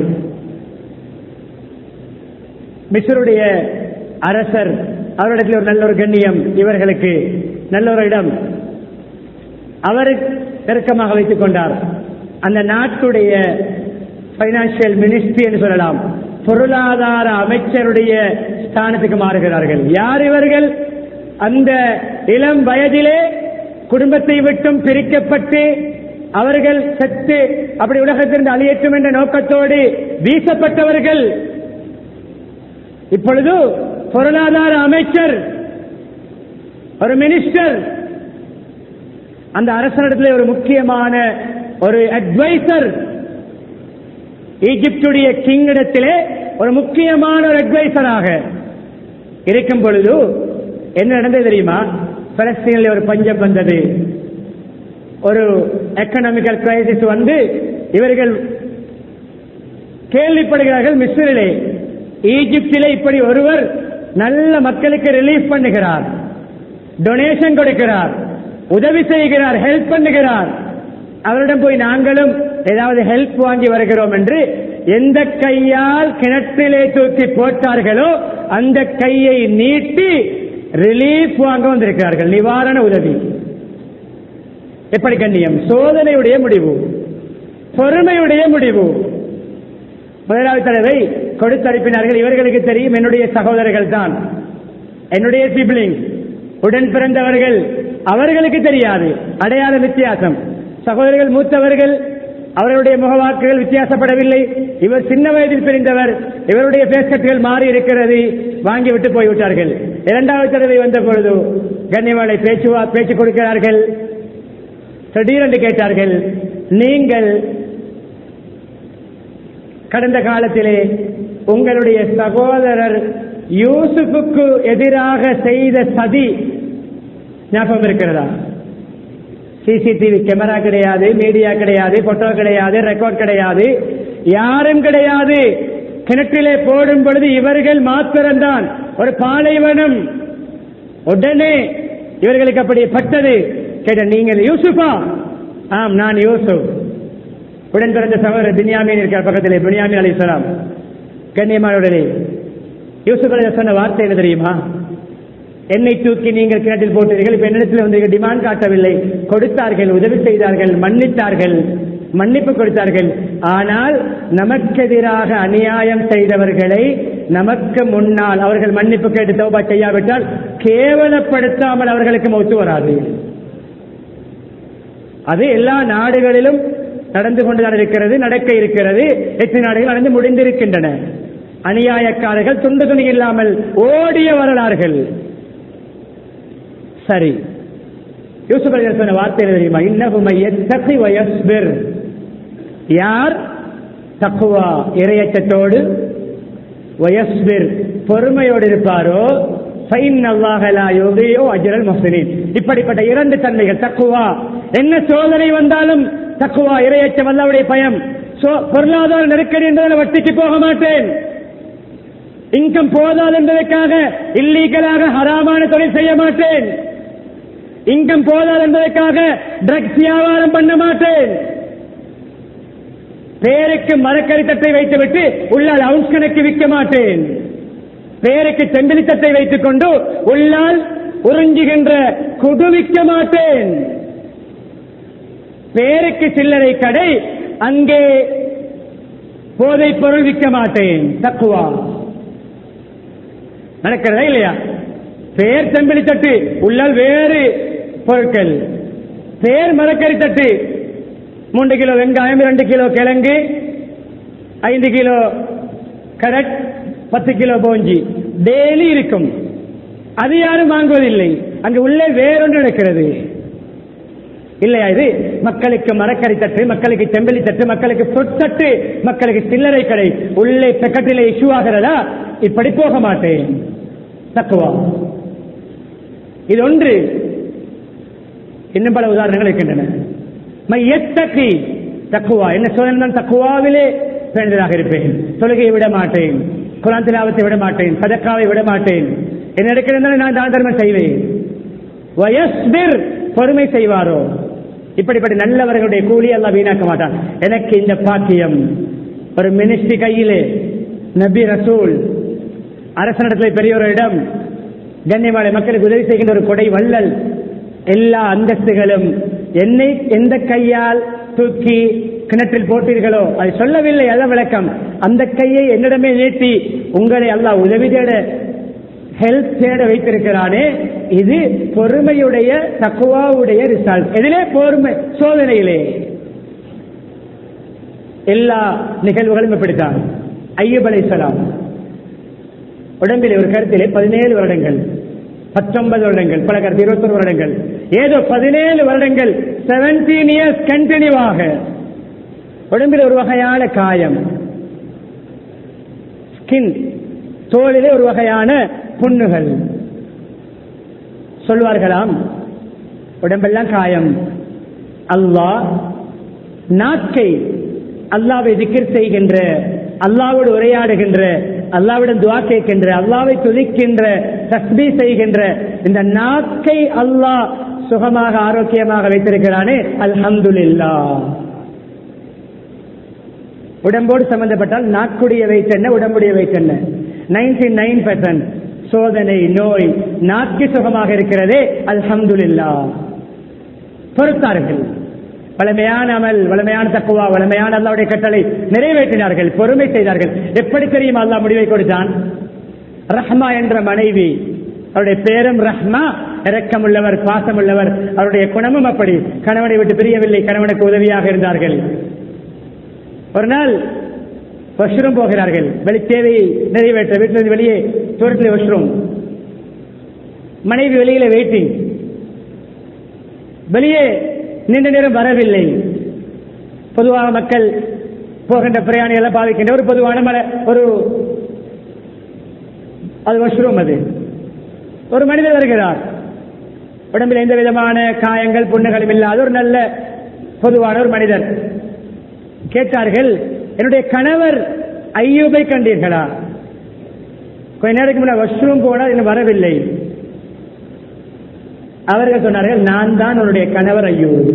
மிஸ்ருடைய அரசர் அவரிடத்தில் ஒரு நல்ல ஒரு கண்ணியம் இவர்களுக்கு நல்ல ஒரு இடம் அவர் நெருக்கமாக வைத்துக் கொண்டார் அந்த நாட்டுடைய பைனான்சியல் மினிஸ்ட்ரி என்று சொல்லலாம் பொருளாதார அமைச்சருடைய ஸ்தானத்துக்கு மாறுகிறார்கள் யார் இவர்கள் அந்த இளம் வயதிலே குடும்பத்தை விட்டும் பிரிக்கப்பட்டு அவர்கள் செத்து அப்படி உலகத்திலிருந்து அழியட்டும் என்ற நோக்கத்தோடு வீசப்பட்டவர்கள் இப்பொழுது பொருளாதார அமைச்சர் ஒரு மினிஸ்டர் அந்த அரசனிடத்தில் ஒரு முக்கியமான ஒரு அட்வைசர் ஈஜிப்டுடைய கிங் இடத்திலே ஒரு முக்கியமான ஒரு அட்வைசராக இருக்கும் பொழுது என்ன நடந்தது தெரியுமா பலஸ்தீனில் ஒரு பஞ்சம் வந்தது ஒரு எக்கனாமிக்கல் கிரைசிஸ் வந்து இவர்கள் கேள்விப்படுகிறார்கள் மிஸ்ரிலே ஈஜிப்திலே இப்படி ஒருவர் நல்ல மக்களுக்கு ரிலீஃப் பண்ணுகிறார் டொனேஷன் கொடுக்கிறார் உதவி செய்கிறார் ஹெல்ப் பண்ணுகிறார் அவரிடம் போய் நாங்களும் ஏதாவது ஹெல்ப் வாங்கி வருகிறோம் என்று எந்த கையால் கிணற்றிலே தூக்கி போட்டார்களோ அந்த கையை நீட்டி ரிலீஃப் வாங்க வந்திருக்கிறார்கள் நிவாரண உதவி எப்படி கண்ணியம் சோதனையுடைய முடிவு பொறுமையுடைய முடிவு முதலாவது தடவை கொடுத்தனுப்பினார்கள் இவர்களுக்கு தெரியும் என்னுடைய சகோதரர்கள் தான் என்னுடைய சிப்ளிங் உடன் பிறந்தவர்கள் அவர்களுக்கு தெரியாது அடையாள வித்தியாசம் சகோதரர்கள் மூத்தவர்கள் அவர்களுடைய முகவாக்குகள் வித்தியாசப்படவில்லை இவர் சின்ன வயதில் பிரிந்தவர் இவருடைய பேஸ்கட்டுகள் மாறி இருக்கிறது வாங்கிவிட்டு போய்விட்டார்கள் இரண்டாவது தடவை வந்த பொழுது கண்ணியவாளை பேச்சு பேச்சு கொடுக்கிறார்கள் திடீரென்று கேட்டார்கள் நீங்கள் கடந்த காலத்திலே உங்களுடைய சகோதரர் யூசுஃபுக்கு எதிராக செய்த சதி ஞாபகம் இருக்கிறதா சிசிடிவி கேமரா கிடையாது மீடியா கிடையாது போட்டோ கிடையாது ரெக்கார்ட் கிடையாது யாரும் கிடையாது கிணற்றிலே போடும் பொழுது இவர்கள் மாத்திரம்தான் ஒரு பாலைவனம் உடனே இவர்களுக்கு அப்படி பட்டது கேட்ட நீங்கள் யூசுஃபா ஆம் நான் யூசுப் உடன் பிறந்த சகோதரர் பின்யாமின் இருக்கிற பக்கத்திலே பின்யாமின் அலிஸ்லாம் கண்ணியமானவர்களே யூசுப் அலி சொன்ன வார்த்தை என்ன தெரியுமா என்னை தூக்கி நீங்கள் கிணற்றில் போட்டீர்கள் இப்ப என்னிடத்தில் வந்து டிமாண்ட் காட்டவில்லை கொடுத்தார்கள் உதவி செய்தார்கள் மன்னித்தார்கள் மன்னிப்பு கொடுத்தார்கள் ஆனால் நமக்கெதிராக அநியாயம் செய்தவர்களை நமக்கு முன்னால் அவர்கள் மன்னிப்பு கேட்டு தௌபா செய்யாவிட்டால் கேவலப்படுத்தாமல் அவர்களுக்கு மௌத்து வராது அது எல்லா நாடுகளிலும் நடந்து கொண்டுதான் இருக்கிறது நடக்க இருக்கிறது எட்டு நாடுகள் நடந்து முடிந்திருக்கின்றன அநியாயக்காரர்கள் துண்டு துணி இல்லாமல் ஓடிய வரலாறுகள் சரி யூசுப் அலி சொன்ன வார்த்தை என்ன தெரியுமா இன்னகுமையத்தகி வயஸ்பிர் யார் தக்குவா இரையச்சத்தோடு வயஸ்பிர் பொறுமையோடு இருப்பாரோ ஃபைன் அல்லாஹலா யோகையோ அஜரல் முஸ்லிம் இப்படிப்பட்ட இரண்டு தன்மைகள் தக்குவா என்ன சோதனை வந்தாலும் தக்குவா இரையச்சம் அல்லாவுடைய பயம் சோ- பொருளாதார நெருக்கடி என்றதால் வட்டிக்கு போக மாட்டேன் இன்கம் போதாது என்பதற்காக இல்லீகலாக ஹராமான தொழில் செய்ய மாட்டேன் இன்கம் போதாது என்பதற்காக ட்ரக்ஸ் வியாபாரம் பண்ண மாட்டேன் பேருக்கு மரக்கறி தட்டை வைத்துவிட்டு உள்ளால் அவுன்ஸ் கணக்கு விற்க மாட்டேன் பேருக்கு செம்பிலி தட்டை வைத்துக் கொண்டு உள்ளால் உறிஞ்சுகின்ற குடு விற்க மாட்டேன் பேருக்கு சில்லறை கடை அங்கே போதைப் பொருள் விற்க மாட்டேன் தக்குவா நடக்கிறதா இல்லையா பேர் செம்பிலி தட்டு உள்ளால் வேறு பொருட்கள் பேர் மரக்கறி தட்டு மூன்று கிலோ வெங்காயம் இரண்டு கிலோ கிழங்கு ஐந்து கிலோ கரட் பத்து கிலோ போஞ்சி டெய்லி இருக்கும் அது யாரும் வாங்குவதில்லை அங்கு உள்ளே வேறொன்று நடக்கிறது இல்லையா இது மக்களுக்கு மரக்கறி தட்டு மக்களுக்கு செம்பலி தட்டு மக்களுக்கு சொத்தட்டு மக்களுக்கு சில்லறை கடை உள்ளே பெக்கட்டிலே இஷ்யூ ஆகிறதா இப்படி போக மாட்டேன் தக்குவா இது ஒன்று இன்னும் பல உதாரணங்கள் இருக்கின்றன மையத்தக்கி தக்குவா என்ன சொன்னால் தக்குவாவிலே பேணுதலாக இருப்பேன் தொழுகையை விட மாட்டேன் குரான் திலாவத்தை விட மாட்டேன் சதக்காவை விட மாட்டேன் என்ன எடுக்கிறது நான் தான தர்மம் செய்வேன் வயஸ்பிர் பொறுமை செய்வாரோ இப்படிப்பட்ட நல்லவர்களுடைய கூலி எல்லாம் வீணாக்க மாட்டான் எனக்கு இந்த பாக்கியம் ஒரு மினிஸ்ட்ரி கையிலே நபி ரசூல் அரசனிடத்தில் பெரிய ஒரு இடம் கண்ணியமாலை மக்களுக்கு உதவி செய்கின்ற ஒரு கொடை வள்ளல் எல்லா அந்தஸ்துகளும் என்னை எந்த கையால் தூக்கி கிணற்றில் போட்டீர்களோ அதை சொல்லவில்லை அல்ல விளக்கம் அந்த கையை என்னிடமே நீட்டி உங்களை அல்லாஹ் உதவி தேட ஹெல்ப் தேட வைத்திருக்கிறானே இது பொறுமையுடைய தக்குவாவுடைய ரிசல்ட் எதிலே பொறுமை சோதனையிலே எல்லா நிகழ்வுகளும் இப்படித்தான் ஐயப் அலைஹிஸ்ஸலாம் உடம்பிலே ஒரு கருத்திலே பதினேழு வருடங்கள் பத்தொன்பது வருடங்கள் பல கருத்து இருபத்தொரு வருடங்கள் ஏதோ பதினேழு வருடங்கள் செவன்டீன் இயர்ஸ் கண்டினியூவாக உடம்பில் ஒரு வகையான காயம் ஸ்கின் தோலிலே ஒரு வகையான புண்ணுகள் சொல்வார்களாம் உடம்பெல்லாம் காயம் அல்லாஹ் நாக்கை அல்லாவை திக்கிர் செய்கின்ற அல்லாவோடு உரையாடுகின்ற அல்லாவிடம் துவா கேட்கின்ற அல்லாவை துதிக்கின்ற தஸ்பீ செய்கின்ற இந்த நாக்கை அல்லாஹ் சுகமாக ஆரோக்கியமாக வைத்திருக்கிறானே அல்ஹம்துலில்லா உடம்போடு சம்பந்தப்பட்டால் நாக்குடைய weight என்ன உடம்புடைய weight என்ன நைன்டி நைன் பர்சன்ட் சோதனை நோய் நாக்கு சுகமாக இருக்கிறதே அல்ஹம்துலில்லா பொறுத்தார்கள் வளமையான அமல் வளமையான தக்குவா வளமையான அல்லாவுடைய கட்டளை நிறைவேற்றினார்கள் பொறுமை செய்தார்கள் எப்படி தெரியும் அல்லாஹ் முடிவை கொடுத்தான் ரஹ்மா என்ற மனைவி அவருடைய பேரும் ரஹ்மா இரக்கமுள்ளவர் பாசமுள்ளவர் அவருடைய குணமும் அப்படி கணவனை விட்டு பிரியவில்லை கணவனுக்கு உதவியாக இருந்தார்கள் ஒரு நாள் வஷ்ரூம் போகிறார்கள் வெளி தேவையை நிறைவேற்ற வீட்டிலிருந்து வெளியே தூரத்தில் வஷ்ரூம் மனைவி வெளியில வெயிட்டிங் வெளியே நீண்ட நேரம் வரவில்லை பொதுவாக மக்கள் போகின்ற பிரயாணிகளை பாதிக்கின்ற ஒரு பொதுவான மல ஒரு அது வஷ்ரூம் அது ஒரு மனிதர் வருகிறார் உடம்பில் எந்த விதமான காயங்கள் புண்ணுகளும் இல்லாத ஒரு நல்ல பொதுவான ஒரு மனிதர் கேட்டார்கள் என்னுடைய கணவர் ஐயூபை கண்டீர்களா கொஞ்ச நேரத்துக்கு முன்னாடி வஷ்ரூம் போனால் இன்னும் வரவில்லை அவர்கள் சொன்னார்கள் நான் தான் உன்னுடைய கணவர் ஐயூப்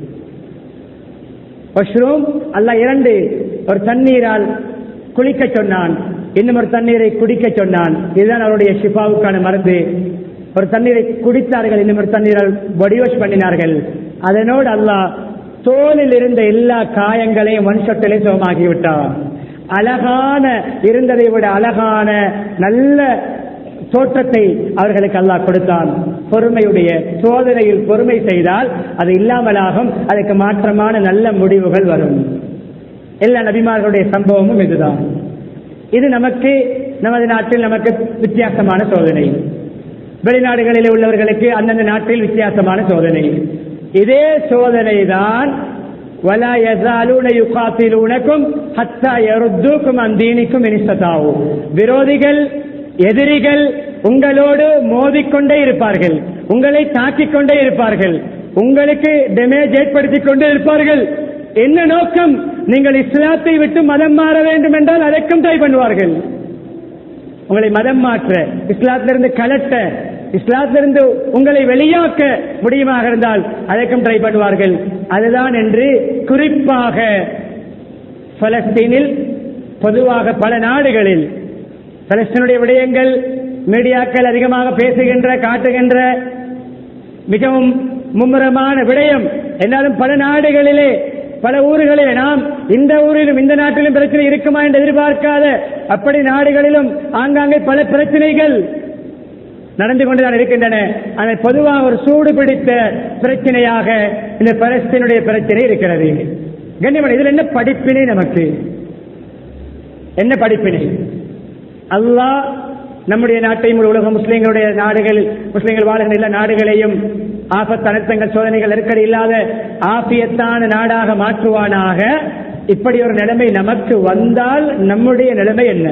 வஷ்ரூம் அல்ல இரண்டு ஒரு தண்ணீரால் குளிக்க சொன்னான் இன்னும் ஒரு தண்ணீரை குடிக்க சொன்னான் இதுதான் அவருடைய ஷிஃபாவுக்கான மருந்து ஒரு தண்ணீரை குடித்தார்கள் இன்னும் ஒரு தண்ணீரால் பாடி வாஷ் பண்ணினார்கள் அதனோடு அல்லாஹ் தோலில் இருந்த எல்லா காயங்களையும் ஒன் ஷொட்டிலே சுகமாக்கி விட்டான் அழகான இருந்ததை விட அழகான நல்ல தோற்றத்தை அவர்களுக்கு அல்லாஹ் கொடுத்தான் பொறுமையுடைய சோதனையில் பொறுமை செய்தால் அது இல்லாமலாகும் அதுக்கு மாற்றமான நல்ல முடிவுகள் வரும் எல்லா நபிமார்களுடைய சம்பவமும் இதுதான் இது நமக்கு நமது நாட்டில் நமக்கு வித்தியாசமான சோதனை வெளிநாடுகளில் உள்ளவர்களுக்கு அந்தந்த நாட்டில் வித்தியாசமான சோதனை இதே சோதனை தான் ولا يزالون يقاتلونكم حتى يردوكم عن دينكم إن استطاعوا விரோதிகள் எதிரிகள் உங்களோடு மோதிக்கொண்டே இருப்பார்கள் உங்களை தாக்கிக் கொண்டே இருப்பார்கள் உங்களுக்கு டேமேஜ் ஏற்படுத்திக் கொண்டே இருப்பார்கள் என்ன நோக்கம் நீங்கள் இஸ்லாத்தை விட்டு மதம் மாற வேண்டும் என்றால் அதற்கும் ட்ரை பண்ணுவார்கள் உங்களை மதம் மாற்ற இஸ்லாத்திலிருந்து கலட்ட இஸ்லாத்திலிருந்து உங்களை வெளியாக்க முடியுமாக இருந்தால் அதற்கும் ட்ரை பண்ணுவார்கள் அதுதான் என்று குறிப்பாக பலஸ்தீனில் பொதுவாக பல நாடுகளில் பலஸ்தீனுடைய விடயங்கள் மீடியாக்கள் அதிகமாக பேசுகின்ற காட்டுகின்ற மிகவும் மும்முரமான விடயம் என்னாலும் பல நாடுகளிலே பல ஊர்களிலே நாம் இந்த ஊரிலும் இந்த நாட்டிலும் பிரச்சனை இருக்குமா என்று எதிர்பார்க்காத அப்படி நாடுகளிலும் ஆங்காங்கே பல பிரச்சனைகள் நடந்து கொண்டுதான் இருக்கின்றன ஆனால் பொதுவாக ஒரு சூடு பிடித்த பிரச்சனையாக இந்த பலஸ்தீனுடைய பிரச்சனை இருக்கிறது கண்ணியமன் இதுல என்ன படிப்பினை நமக்கு என்ன படிப்பினை அல்லாஹ் நம்முடைய நாட்டையும் உலக முஸ்லீம்களுடைய நாடுகளில் முஸ்லீம்கள் வாழ்கிற எல்லா நாடுகளையும் ஆபத்து அனர்த்தங்கள் சோதனைகள் நெருக்கடி இல்லாத ஆபியத்தான நாடாக மாற்றுவானாக இப்படி ஒரு நிலைமை நமக்கு வந்தால் நம்முடைய நிலைமை என்ன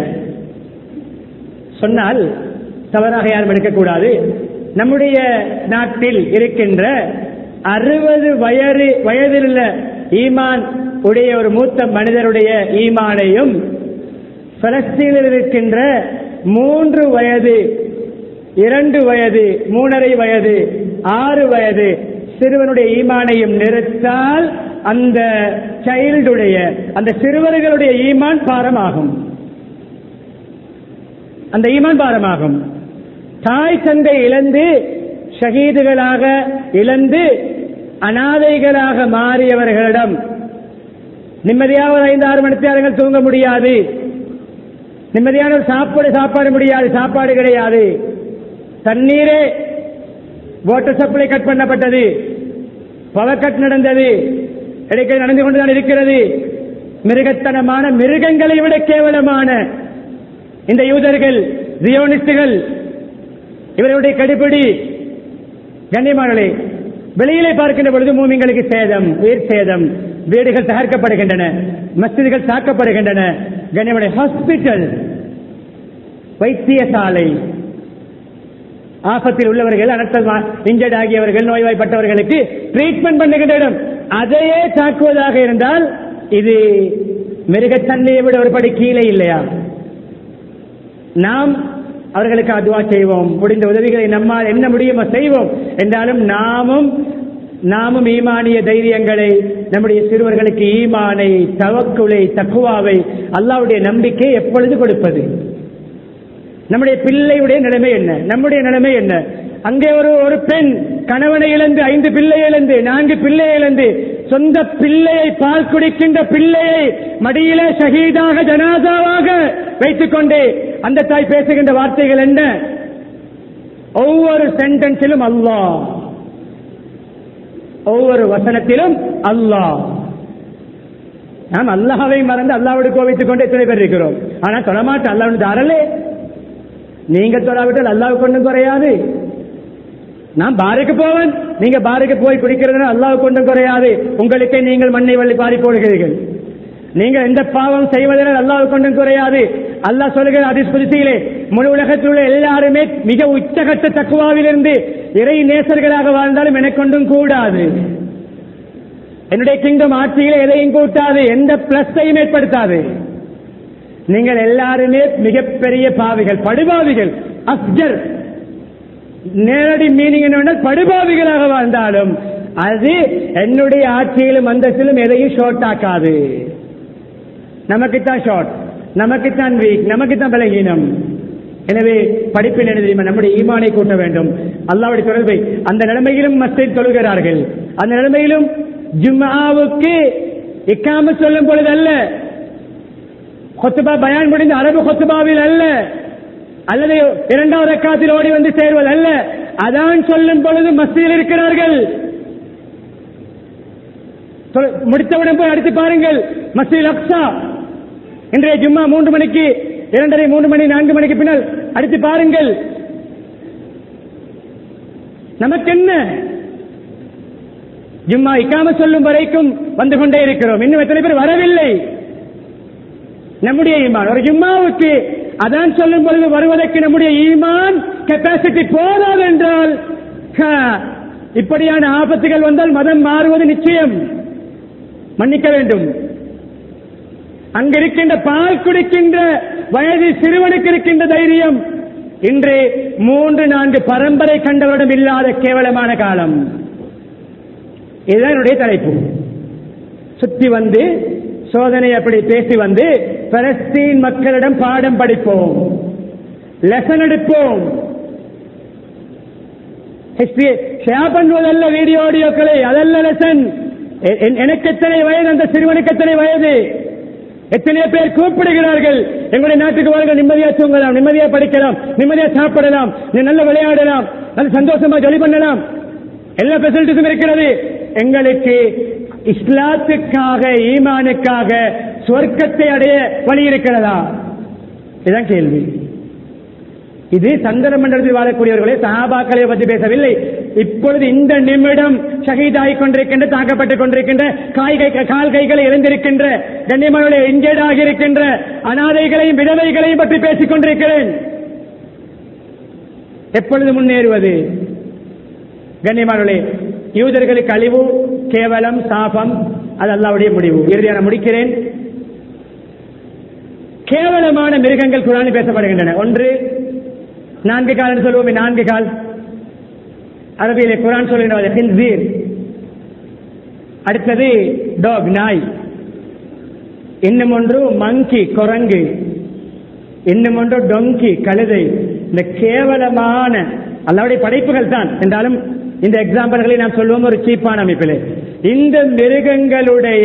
சொன்னால் தவறாக யாரும் எடுக்கக்கூடாது நம்முடைய நாட்டில் இருக்கின்ற அறுபது வயது வயதில் உள்ள ஈமான் உடைய ஒரு மூத்த மனிதருடைய ஈமானையும் பலஸ்தீனில் இருக்கின்ற மூன்று வயது இரண்டு வயது மூணரை வயது ஆறு வயது சிறுவனுடைய ஈமானையும் நிறுத்தால் அந்த சைல்டுடைய அந்த சிறுவர்களுடைய ஈமான் பாரமாகும் அந்த ஈமான் பாரமாகும் தாய் தந்தை இழந்து ஷஹீதுகளாக இழந்து அனாதைகளாக மாறியவர்களிடம் நிம்மதியாக ஒரு ஐந்து ஆறு மணி நேரங்கள் தூங்க முடியாது நிம்மதியான ஒரு சாப்பாடு சாப்பாடு முடியாது சாப்பாடு கிடையாது தண்ணீரே வாட்டர் சப்ளை கட் பண்ணப்பட்டது பவர் கட் நடந்தது இடைக்கை நடந்து கொண்டுதான் இருக்கிறது மிருகத்தனமான மிருகங்களை விட கேவலமான இந்த யூதர்கள் ஜியோனிஸ்டுகள் இவர்களுடைய கடிபிடி கண்ணியமானே வெளியிலே பார்க்கின்ற பொழுது மூமிங்களுக்கு சேதம் உயிர் சேதம் வீடுகள் தகர்க்கப்படுகின்றன மசிதிகள் தாக்கப்படுகின்றன கண்ணியமான ஹாஸ்பிட்டல் வைத்தியசாலை ஆபத்தில் உள்ளவர்கள் அனர்த்தம் இன்ஜர்ட் ஆகியவர்கள் நோய்வாய்ப்பட்டவர்களுக்கு ட்ரீட்மெண்ட் பண்ணுகின்ற இடம் அதையே தாக்குவதாக இருந்தால் இது மிருகத்தன்மையை விட ஒரு படி கீழே இல்லையா நாம் அவர்களுக்கு அதுவா செய்வோம் முடிந்த உதவிகளை நம்மால் என்ன முடியுமோ செய்வோம் என்றாலும் நாமும் நாமும் ஈமானிய தைரியங்களை நம்முடைய சிறுவர்களுக்கு ஈமானை தவக்குலை தக்குவாவை அல்லாவுடைய நம்பிக்கை எப்பொழுது கொடுப்பது நம்முடைய பிள்ளையுடைய நிலைமை என்ன நம்முடைய நிலைமை என்ன அங்கே ஒரு ஒரு பெண் கணவனை இழந்து ஐந்து பிள்ளை இழந்து நான்கு பிள்ளை இழந்து சொந்த பிள்ளையை பால் குடிக்கின்ற பிள்ளையை மடியிலே ஷஹீதாக ஜனாதாவாக வைத்துக் கொண்டு அந்த தாய் பேசுகின்ற வார்த்தைகள் என்ன ஒவ்வொரு சென்டென்ஸிலும் அல்லாஹ் ஒவ்வொரு வசனத்திலும் அல்லாஹ் நாம் அல்லாஹை மறந்து அல்லாவோடு கோவித்துக் கொண்டு எத்தனை பேர் இருக்கிறோம் ஆனா சொல்லமாட்டோம் அல்லாஹ் தரலே நீங்க தொடாவிட்டால் அல்லாஹ் கொண்டும் குறையாது நான் பாருக்கு போவேன் நீங்க பாருக்கு போய் குடிக்கிறதுனா அல்லாஹ் கொண்டும் குறையாது உங்களுக்கே நீங்கள் மண்ணை வள்ளி பாரி போடுகிறீர்கள் நீங்கள் எந்த பாவம் செய்வதனால் அல்லாஹ் கொண்டும் குறையாது அல்லாஹ் சொல்லுகிற அதிஸ்பதிசியிலே முழு உலகத்தில் உள்ள எல்லாருமே மிக உச்சகட்ட தக்குவாவிலிருந்து இறை நேசர்களாக வாழ்ந்தாலும் எனக்கு கொண்டும் கூடாது என்னுடைய கிங்டம் ஆட்சியில் எதையும் கூட்டாது எந்த பிளஸையும் ஏற்படுத்தாது நீங்கள் எல்லாருமே மிகப்பெரிய பாவிகள் படுபாவிகள் அஸ்ஜர் நேரடி மீனிங் என்னவென்றால் படுபாவிகளாக வாழ்ந்தாலும் அது என்னுடைய ஆட்சியிலும் அந்தத்திலும் எதையும் ஷார்ட் ஆக்காது நமக்குத்தான் ஷார்ட் நமக்குத்தான் வீக் நமக்குத்தான் பலகீனம் எனவே படிப்பில் என்ன தெரியுமா நம்முடைய ஈமானை கூட்ட வேண்டும் அல்லாவுடைய தொடர்பை அந்த நிலைமையிலும் மஸ்தில் தொழுகிறார்கள் அந்த நிலைமையிலும் ஜும்மாவுக்கு இக்காம சொல்லும் பொழுது அல்ல கொத்துபா பயான் முடிந்த அரபு கொத்துபாவில் அல்ல அல்லது இரண்டாவது ரக்காத்தில் ஓடி வந்து சேர்வது அல்ல அதான் சொல்லும் பொழுது மஸ்தியில் இருக்கிறார்கள் தொழு- முடித்தவுடன் போய் அடுத்து பாருங்கள் மஸ்ஜித் அக்ஸா இன்றைய ஜும்மா மூன்று மணிக்கு இரண்டரை மூன்று மணி நான்கு மணிக்கு பின்னால் அடுத்து பாருங்கள் நமக்கு என்ன ஜும்மா இக்காம சொல்லும் வரைக்கும் வந்து கொண்டே இருக்கிறோம் இன்னும் எத்தனை பேர் வரவில்லை நம்முடைய ஈமான் ஒரு ஜும்மாவுக்கு அதான் சொல்லும் பொழுது வருவதற்கு நம்முடைய ஈமான் கெப்பாசிட்டி போதாது என்றால் ஹ, இப்படியான ஆபத்துகள் வந்தால் மதம் மாறுவது நிச்சயம் மன்னிக்க வேண்டும் அங்க இருக்கின்ற பால் குடிக்கின்ற வயது சிறுவனுக்கு இருக்கின்ற தைரியம் இன்று மூன்று நான்கு பரம்பரை கண்டவரிடம் இல்லாத கேவலமான காலம் இதுதான் என்னுடைய தலைப்பு சுத்தி வந்து சோதனை அப்படி பேசி வந்து பலஸ்தீன் மக்களிடம் பாடம் படிப்போம் லெசன் எடுப்போம் ஹிஸ்டரி ஷேர் பண்ணுவதல்ல வீடியோ ஆடியோக்களை அதல்ல லெசன் எனக்கு எத்தனை வயது அந்த சிறுவனுக்கு எத்தனை வயது எத்தனையோ பேர் கூப்பிடுகிறார்கள் எங்களுடைய நாட்டுக்கு வாருங்கள் நிம்மதியா தூங்கலாம் நிம்மதியா படிக்கலாம் நிம்மதியா சாப்பிடலாம் நீ நல்ல விளையாடலாம் நல்ல சந்தோஷமா ஜொலி பண்ணலாம் எல்லா பெசிலிட்டிஸும் இருக்கிறது எங்களுக்கு இஸ்லாத்துக்காக ஈமானுக்காக சொர்க்கத்தை அடைய வழி இருக்கிறதா இதுதான் கேள்வி இது சந்திர மண்டலத்தில் வாழக்கூடியவர்களே சஹாபாக்களை பற்றி பேசவில்லை இப்பொழுது இந்த நிமிடம் ஷஹீதாகிக் கொண்டிருக்கின்ற தாக்கப்பட்டுக் கொண்டிருக்கின்ற காய் கை கால் கைகளை இழந்திருக்கின்ற கண்ணியமான இங்கேடாக இருக்கின்ற அனாதைகளையும் விதவைகளையும் பற்றி பேசிக் கொண்டிருக்கிறேன் எப்பொழுது முன்னேறுவது கண்ணியமானவர்களே யூதர்களுக்கு அழிவு கேவலம் சாபம் அது அல்லாவுடைய முடிவு இறுதியான முடிக்கிறேன் கேவலமான மிருகங்கள் குரானில் பேசப்படுகின்றன ஒன்று நான்கு கால் என்று சொல்லுவோமே நான்கு கால் அரபியிலே குரான் சொல்லுகிறது ஹின்சீர் அடுத்தது டாக் நாய் இன்னும் ஒன்று மங்கி குரங்கு இன்னும் ஒன்று டொங்கி கழுதை இந்த கேவலமான அல்லாவுடைய படைப்புகள் தான் என்றாலும் இந்த எக்ஸாம்பிள்களை நான் சொல்லுவோம் ஒரு சீப்பான அமைப்பில் இந்த மிருகங்களுடைய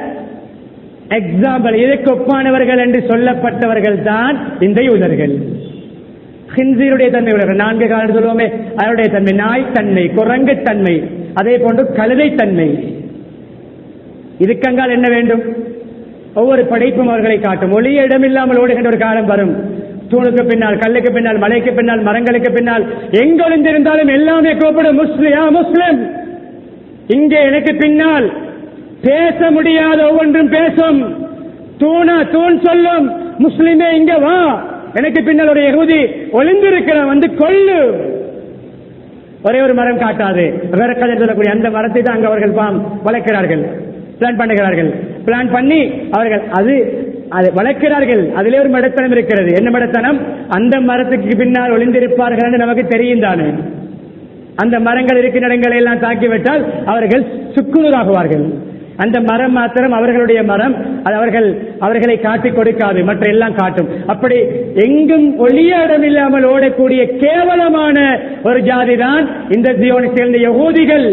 எக்ஸாம்பிள் இதற்கு ஒப்பானவர்கள் என்று சொல்லப்பட்டவர்கள் தான் இந்த யூதர்கள் ஹின்சீருடைய தன்மை உள்ளவர்கள் நான்கு காலம் சொல்லுவோமே அதனுடைய தன்மை நாய் தன்மை குரங்கு தன்மை அதே போன்று கழுதை தன்மை இதுக்கங்கால் என்ன வேண்டும் ஒவ்வொரு படைப்பும் அவர்களை காட்டும் ஒளிய இடமில்லாமல் ஓடுகின்ற ஒரு காலம் வரும் தூணுக்கு பின்னால் கல்லுக்கு பின்னால் மலைக்கு பின்னால் மரங்களுக்கு பின்னால் எங்கொழிந்திருந்தாலும் எல்லாமே கூப்பிடும் முஸ்லியா முஸ்லிம் இங்கே எனக்கு பின்னால் பேச முடியாத ஒவ்வொன்றும் பேசும் தூணா தூண் சொல்லும் முஸ்லிமே இங்க வா எனக்கு பின்னால் ஒரு யகுதி ஒளிந்திருக்கிறான் வந்து கொள்ளு ஒரே ஒரு மரம் காட்டாது வேற கதை சொல்லக்கூடிய அந்த மரத்தை தான் அங்க அவர்கள் பாம் வளர்க்கிறார்கள் பிளான் பண்ணுகிறார்கள் பிளான் பண்ணி அவர்கள் அது அது வளர்க்கிறார்கள் அதிலே ஒரு மடத்தனம் இருக்கிறது என்ன மடத்தனம் அந்த மரத்துக்கு பின்னால் ஒளிந்திருப்பார்கள் என்று நமக்கு தெரியும் தானே அந்த மரங்கள் இருக்கிற இடங்களை எல்லாம் தாக்கிவிட்டால் அவர்கள் சுக்குநூறாகுவார்கள் அந்த மரம் மாத்திரம் அவர்களுடைய மரம் அது அவர்கள் அவர்களை காட்டிக் கொடுக்காது மற்ற எல்லாம் காட்டும் அப்படி எங்கும் ஒளிய இடம் இல்லாமல் ஓடக்கூடிய கேவலமான ஒரு ஜாதி தான் இந்த ஜியோனை சேர்ந்த யகூதிகள்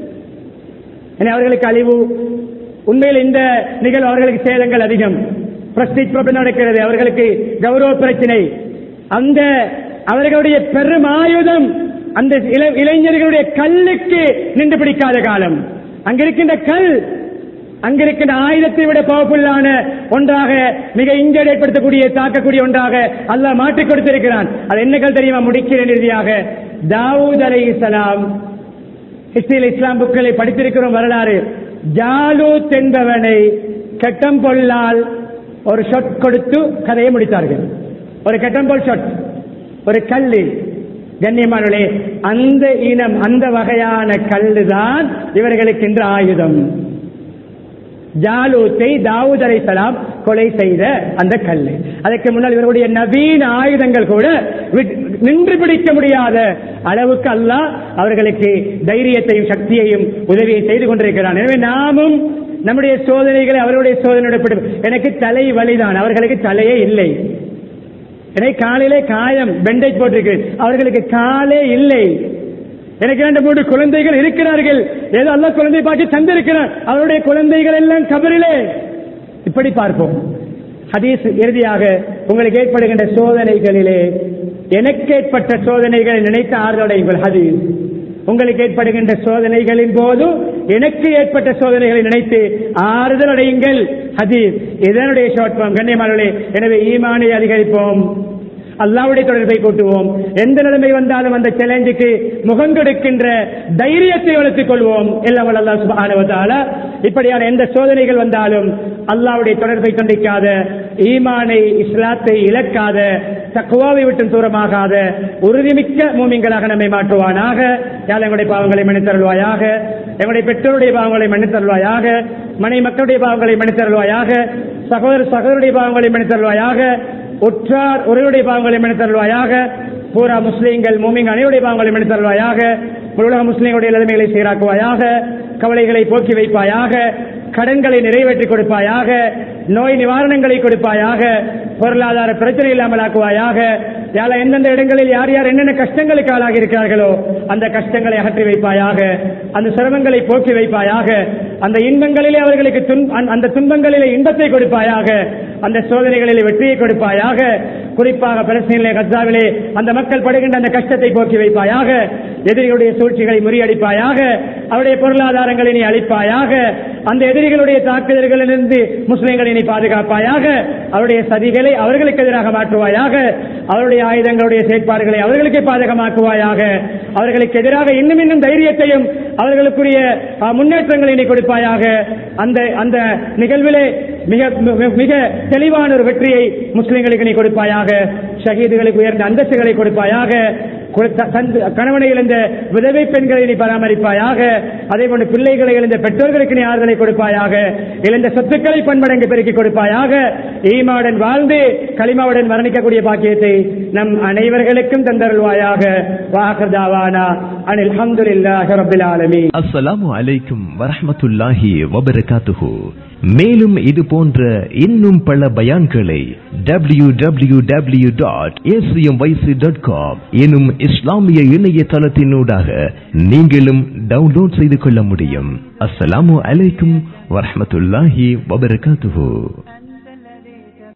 என அவர்களுக்கு அழிவு உண்மையில் இந்த நிகழ்வு அவர்களுக்கு சேதங்கள் அதிகம் பிரஸ்டீஜ் ப்ராப்ளம் நடக்கிறது அவர்களுக்கு கௌரவ பிரச்சனை அந்த அவர்களுடைய பெரும் ஆயுதம் அந்த இள- இளைஞர்களுடைய கல்லுக்கு நின்று பிடிக்காத காலம் அங்கிருக்கின்ற கல் அங்கிருக்கின்ற ஆயுதத்தை விட பவர்ஃபுல்லான ஒன்றாக மிக இஞ்சல் ஏற்படுத்தக்கூடிய தாக்கக்கூடிய ஒன்றாக அல்லாஹ் மாற்றிக் கொடுத்திருக்கிறான் அது என்ன கல் தெரியுமா முடிக்கிறேன் இறுதியாக தாவூத் அலைஹிஸ்ஸலாம் ஹிஸ்டரியில் இஸ்லாம் புக்களை படித்திருக்கிறோம் வரலாறு ஜாலூத் என்பவனை கெட்டம்பொல்லால் ஒரு ஷொட் கொடுத்து கதையை முடித்தார்கள் ஒரு கெட்டம்போல் ஷொட் ஒரு கல்லு கண்ணியமானவர்களே அந்த இனம் அந்த வகையான கல்லுதான் இவர்களுக்கு இன்று ஆயுதம் ஜாலூத்தை தாவூத் அலைஹிஸ்ஸலாம் கொலை செய்த அந்த கல்லு அதற்கு முன்னால் இவருடைய நவீன ஆயுதங்கள் கூட விட்- நின்று பிடிக்க முடியாத அளவுக்கு அல்லாஹ் அவர்களுக்கு தைரியத்தையும் சக்தியையும் உதவியை செய்து கொண்டிருக்கிறான் எனவே நாமும் நம்முடைய சோதனைகளை அவருடைய சோதனையோட பிடி- எனக்கு தலை வலிதான் அவர்களுக்கு தலையே இல்லை எனக்கு காலையிலே காயம் பெண்டேஜ் போட்டிருக்கு அவர்களுக்கு காலே இல்லை எனக்கு இரண்டு மூன்று குழந்தைகள் இருக்கிறார்கள் ஏதோ அல்ல குழந்தை பார்த்து தந்திருக்கிறார் அவருடைய குழந்தைகள் எல்லாம் கபரிலே இப்படி பார்ப்போம் ஹதீஸ் இறுதியாக உங்களுக்கு ஏற்படுகின்ற சோதனைகளிலே எனக்கு ஏற்பட்ட சோதனைகளை நினைத்து ஆறுதலையுங்கள் ஹதீஸ் உங்களுக்கு ஏற்படுகின்ற சோதனைகளின் போது எனக்கு ஏற்பட்ட சோதனைகளை நினைத்து ஆறுதல் அடையுங்கள் ஹதீஸ் இதனுடைய ஷார்ட் கண்ணியமானவர்களே எனவே ஈமானை அதிகரிப்போம் அல்லாவுடைய தொடர்பை கூட்டுவோம் எந்த நிலைமை வந்தாலும் அந்த சேலஞ்சுக்கு முகம் கொடுக்கின்ற தைரியத்தை வளர்த்துக் கொள்வோம் எல்லாம் வல்ல அல்லாஹ் சுப்ஹானஹு வ தஆலா இப்படியான எந்த சோதனைகள் வந்தாலும் அல்லாவுடைய தொடர்பை துண்டிக்காத ஈமானை இஸ்லாத்தை இழக்காத தக்குவாவை விட்டு தூரமாகாத உறுதிமிக்க மூமிங்களாக நம்மை மாற்றுவானாக யாழ் எங்களுடைய பாவங்களை மன்னித்தருள்வாயாக எங்களுடைய பெற்றோருடைய பாவங்களை மன்னித்தருள்வாயாக மனை மக்களுடைய பாவங்களை மன்னித்தருள்வாயாக சகோதர சகோதரருடைய பாவங்களை மன்னித்தருள்வாயாக உற்றார் ஒருவருடைய பாவங்களை மன்னித்தருள்வாயாக பூரா முஸ்லீம்கள் மூமிங்க அனைவருடைய பாவங்களை மன்னித்தருள்வாயாக உலக முஸ்லீம்களுடைய நிலைமைகளை சீராக்குவாயாக கவலைகளை போக்கி வைப்பாயாக கடன்களை நிறைவேற்றி கொடுப்பாயாக நோய் நிவாரணங்களை கொடுப்பாயாக பொருளாதார பிரச்சனை இல்லாமல் ஆக்குவாயாக யாழ எந்தெந்த இடங்களில் யார் யார் என்னென்ன கஷ்டங்களுக்கு ஆளாகி இருக்கிறார்களோ அந்த கஷ்டங்களை அகற்றி வைப்பாயாக அந்த சிரமங்களை போக்கி வைப்பாயாக அந்த இன்பங்களிலே அவர்களுக்கு துன்- அந்த- அந்த துன்பங்களிலே இன்பத்தை கொடுப்பாயாக அந்த சோதனைகளிலே வெற்றியை கொடுப்பாயாக குறிப்பாக பலஸ்தீனிலே கத்தாவிலே அந்த மக்கள் படுகின்ற அந்த கஷ்டத்தை போக்கி வைப்பாயாக எதிரிகளுடைய சூழ்ச்சிகளை முறியடிப்பாயாக அவருடைய பொருளாதாரங்களை நீ அளிப்பாயாக அந்த எதிரிகளுடைய தாக்குதல்களிலிருந்து முஸ்லிம்களை நீ பாதுகாப்பாயாக அவருடைய சதிகளை அவர்களுக்கு எதிராக மாற்றுவாயாக அவருடைய ஆயுதங்களுடைய செயற்பாடுகளை அவர்களுக்கு பாதகமாக்குவாயாக அவர்களுக்கு எதிராக இன்னும் இன்னும் தைரியத்தையும் அவர்களுக்குரிய அஹ், முன்னேற்றங்களை நீ கொடுப்பாயாக அந்த அந்த நிகழ்விலே மிக மிக- மிக தெளிவான ஒரு வெற்றியை முஸ்லிம்களுக்கு நீ கொடுப்பாயாக ஷஹீதுகளுக்கு உயர்ந்த அந்தஸ்துகளை கொடுப்பாயாக கொடுத்த- தந்து- கணவனை இழந்த விதவை பெண்களை நீ பராமரிப்பாயாக அதே போன்று பிள்ளைகளை இழந்த பெற்றோர்களுக்கு நீ ஆறுதலை கொடுப்பாயாக இழந்த சொத்துக்களை பன்மடங்கு பெருக்கி கொடுப்பாயாக ஈமாவுடன் வாழ்ந்து களிமாவுடன் மரணிக்கக்கூடிய பாக்கியத்தை நம் அனைவர்களுக்கும் தந்தருள்வாயாக வாகர்தாவானா அனில் அல்ஹம்துலில்லாஹி ரப்பில் ஆலமீன் அஸ்ஸலாமு அலைக்கும் வரஹ்மத்துல்லாஹி வபரகாத்துஹு மேலும் இது போன்ற இன்னும் பல பயான்களை W W W dot dot com எனும் இஸ்லாமிய இணையதளத்தினூடாக நீங்களும் டவுன்லோட் செய்து கொள்ள முடியும் அஸ்ஸலாமு அலைக்கும் வரஹ்மத்துல்லாஹி வபரகாத்துஹு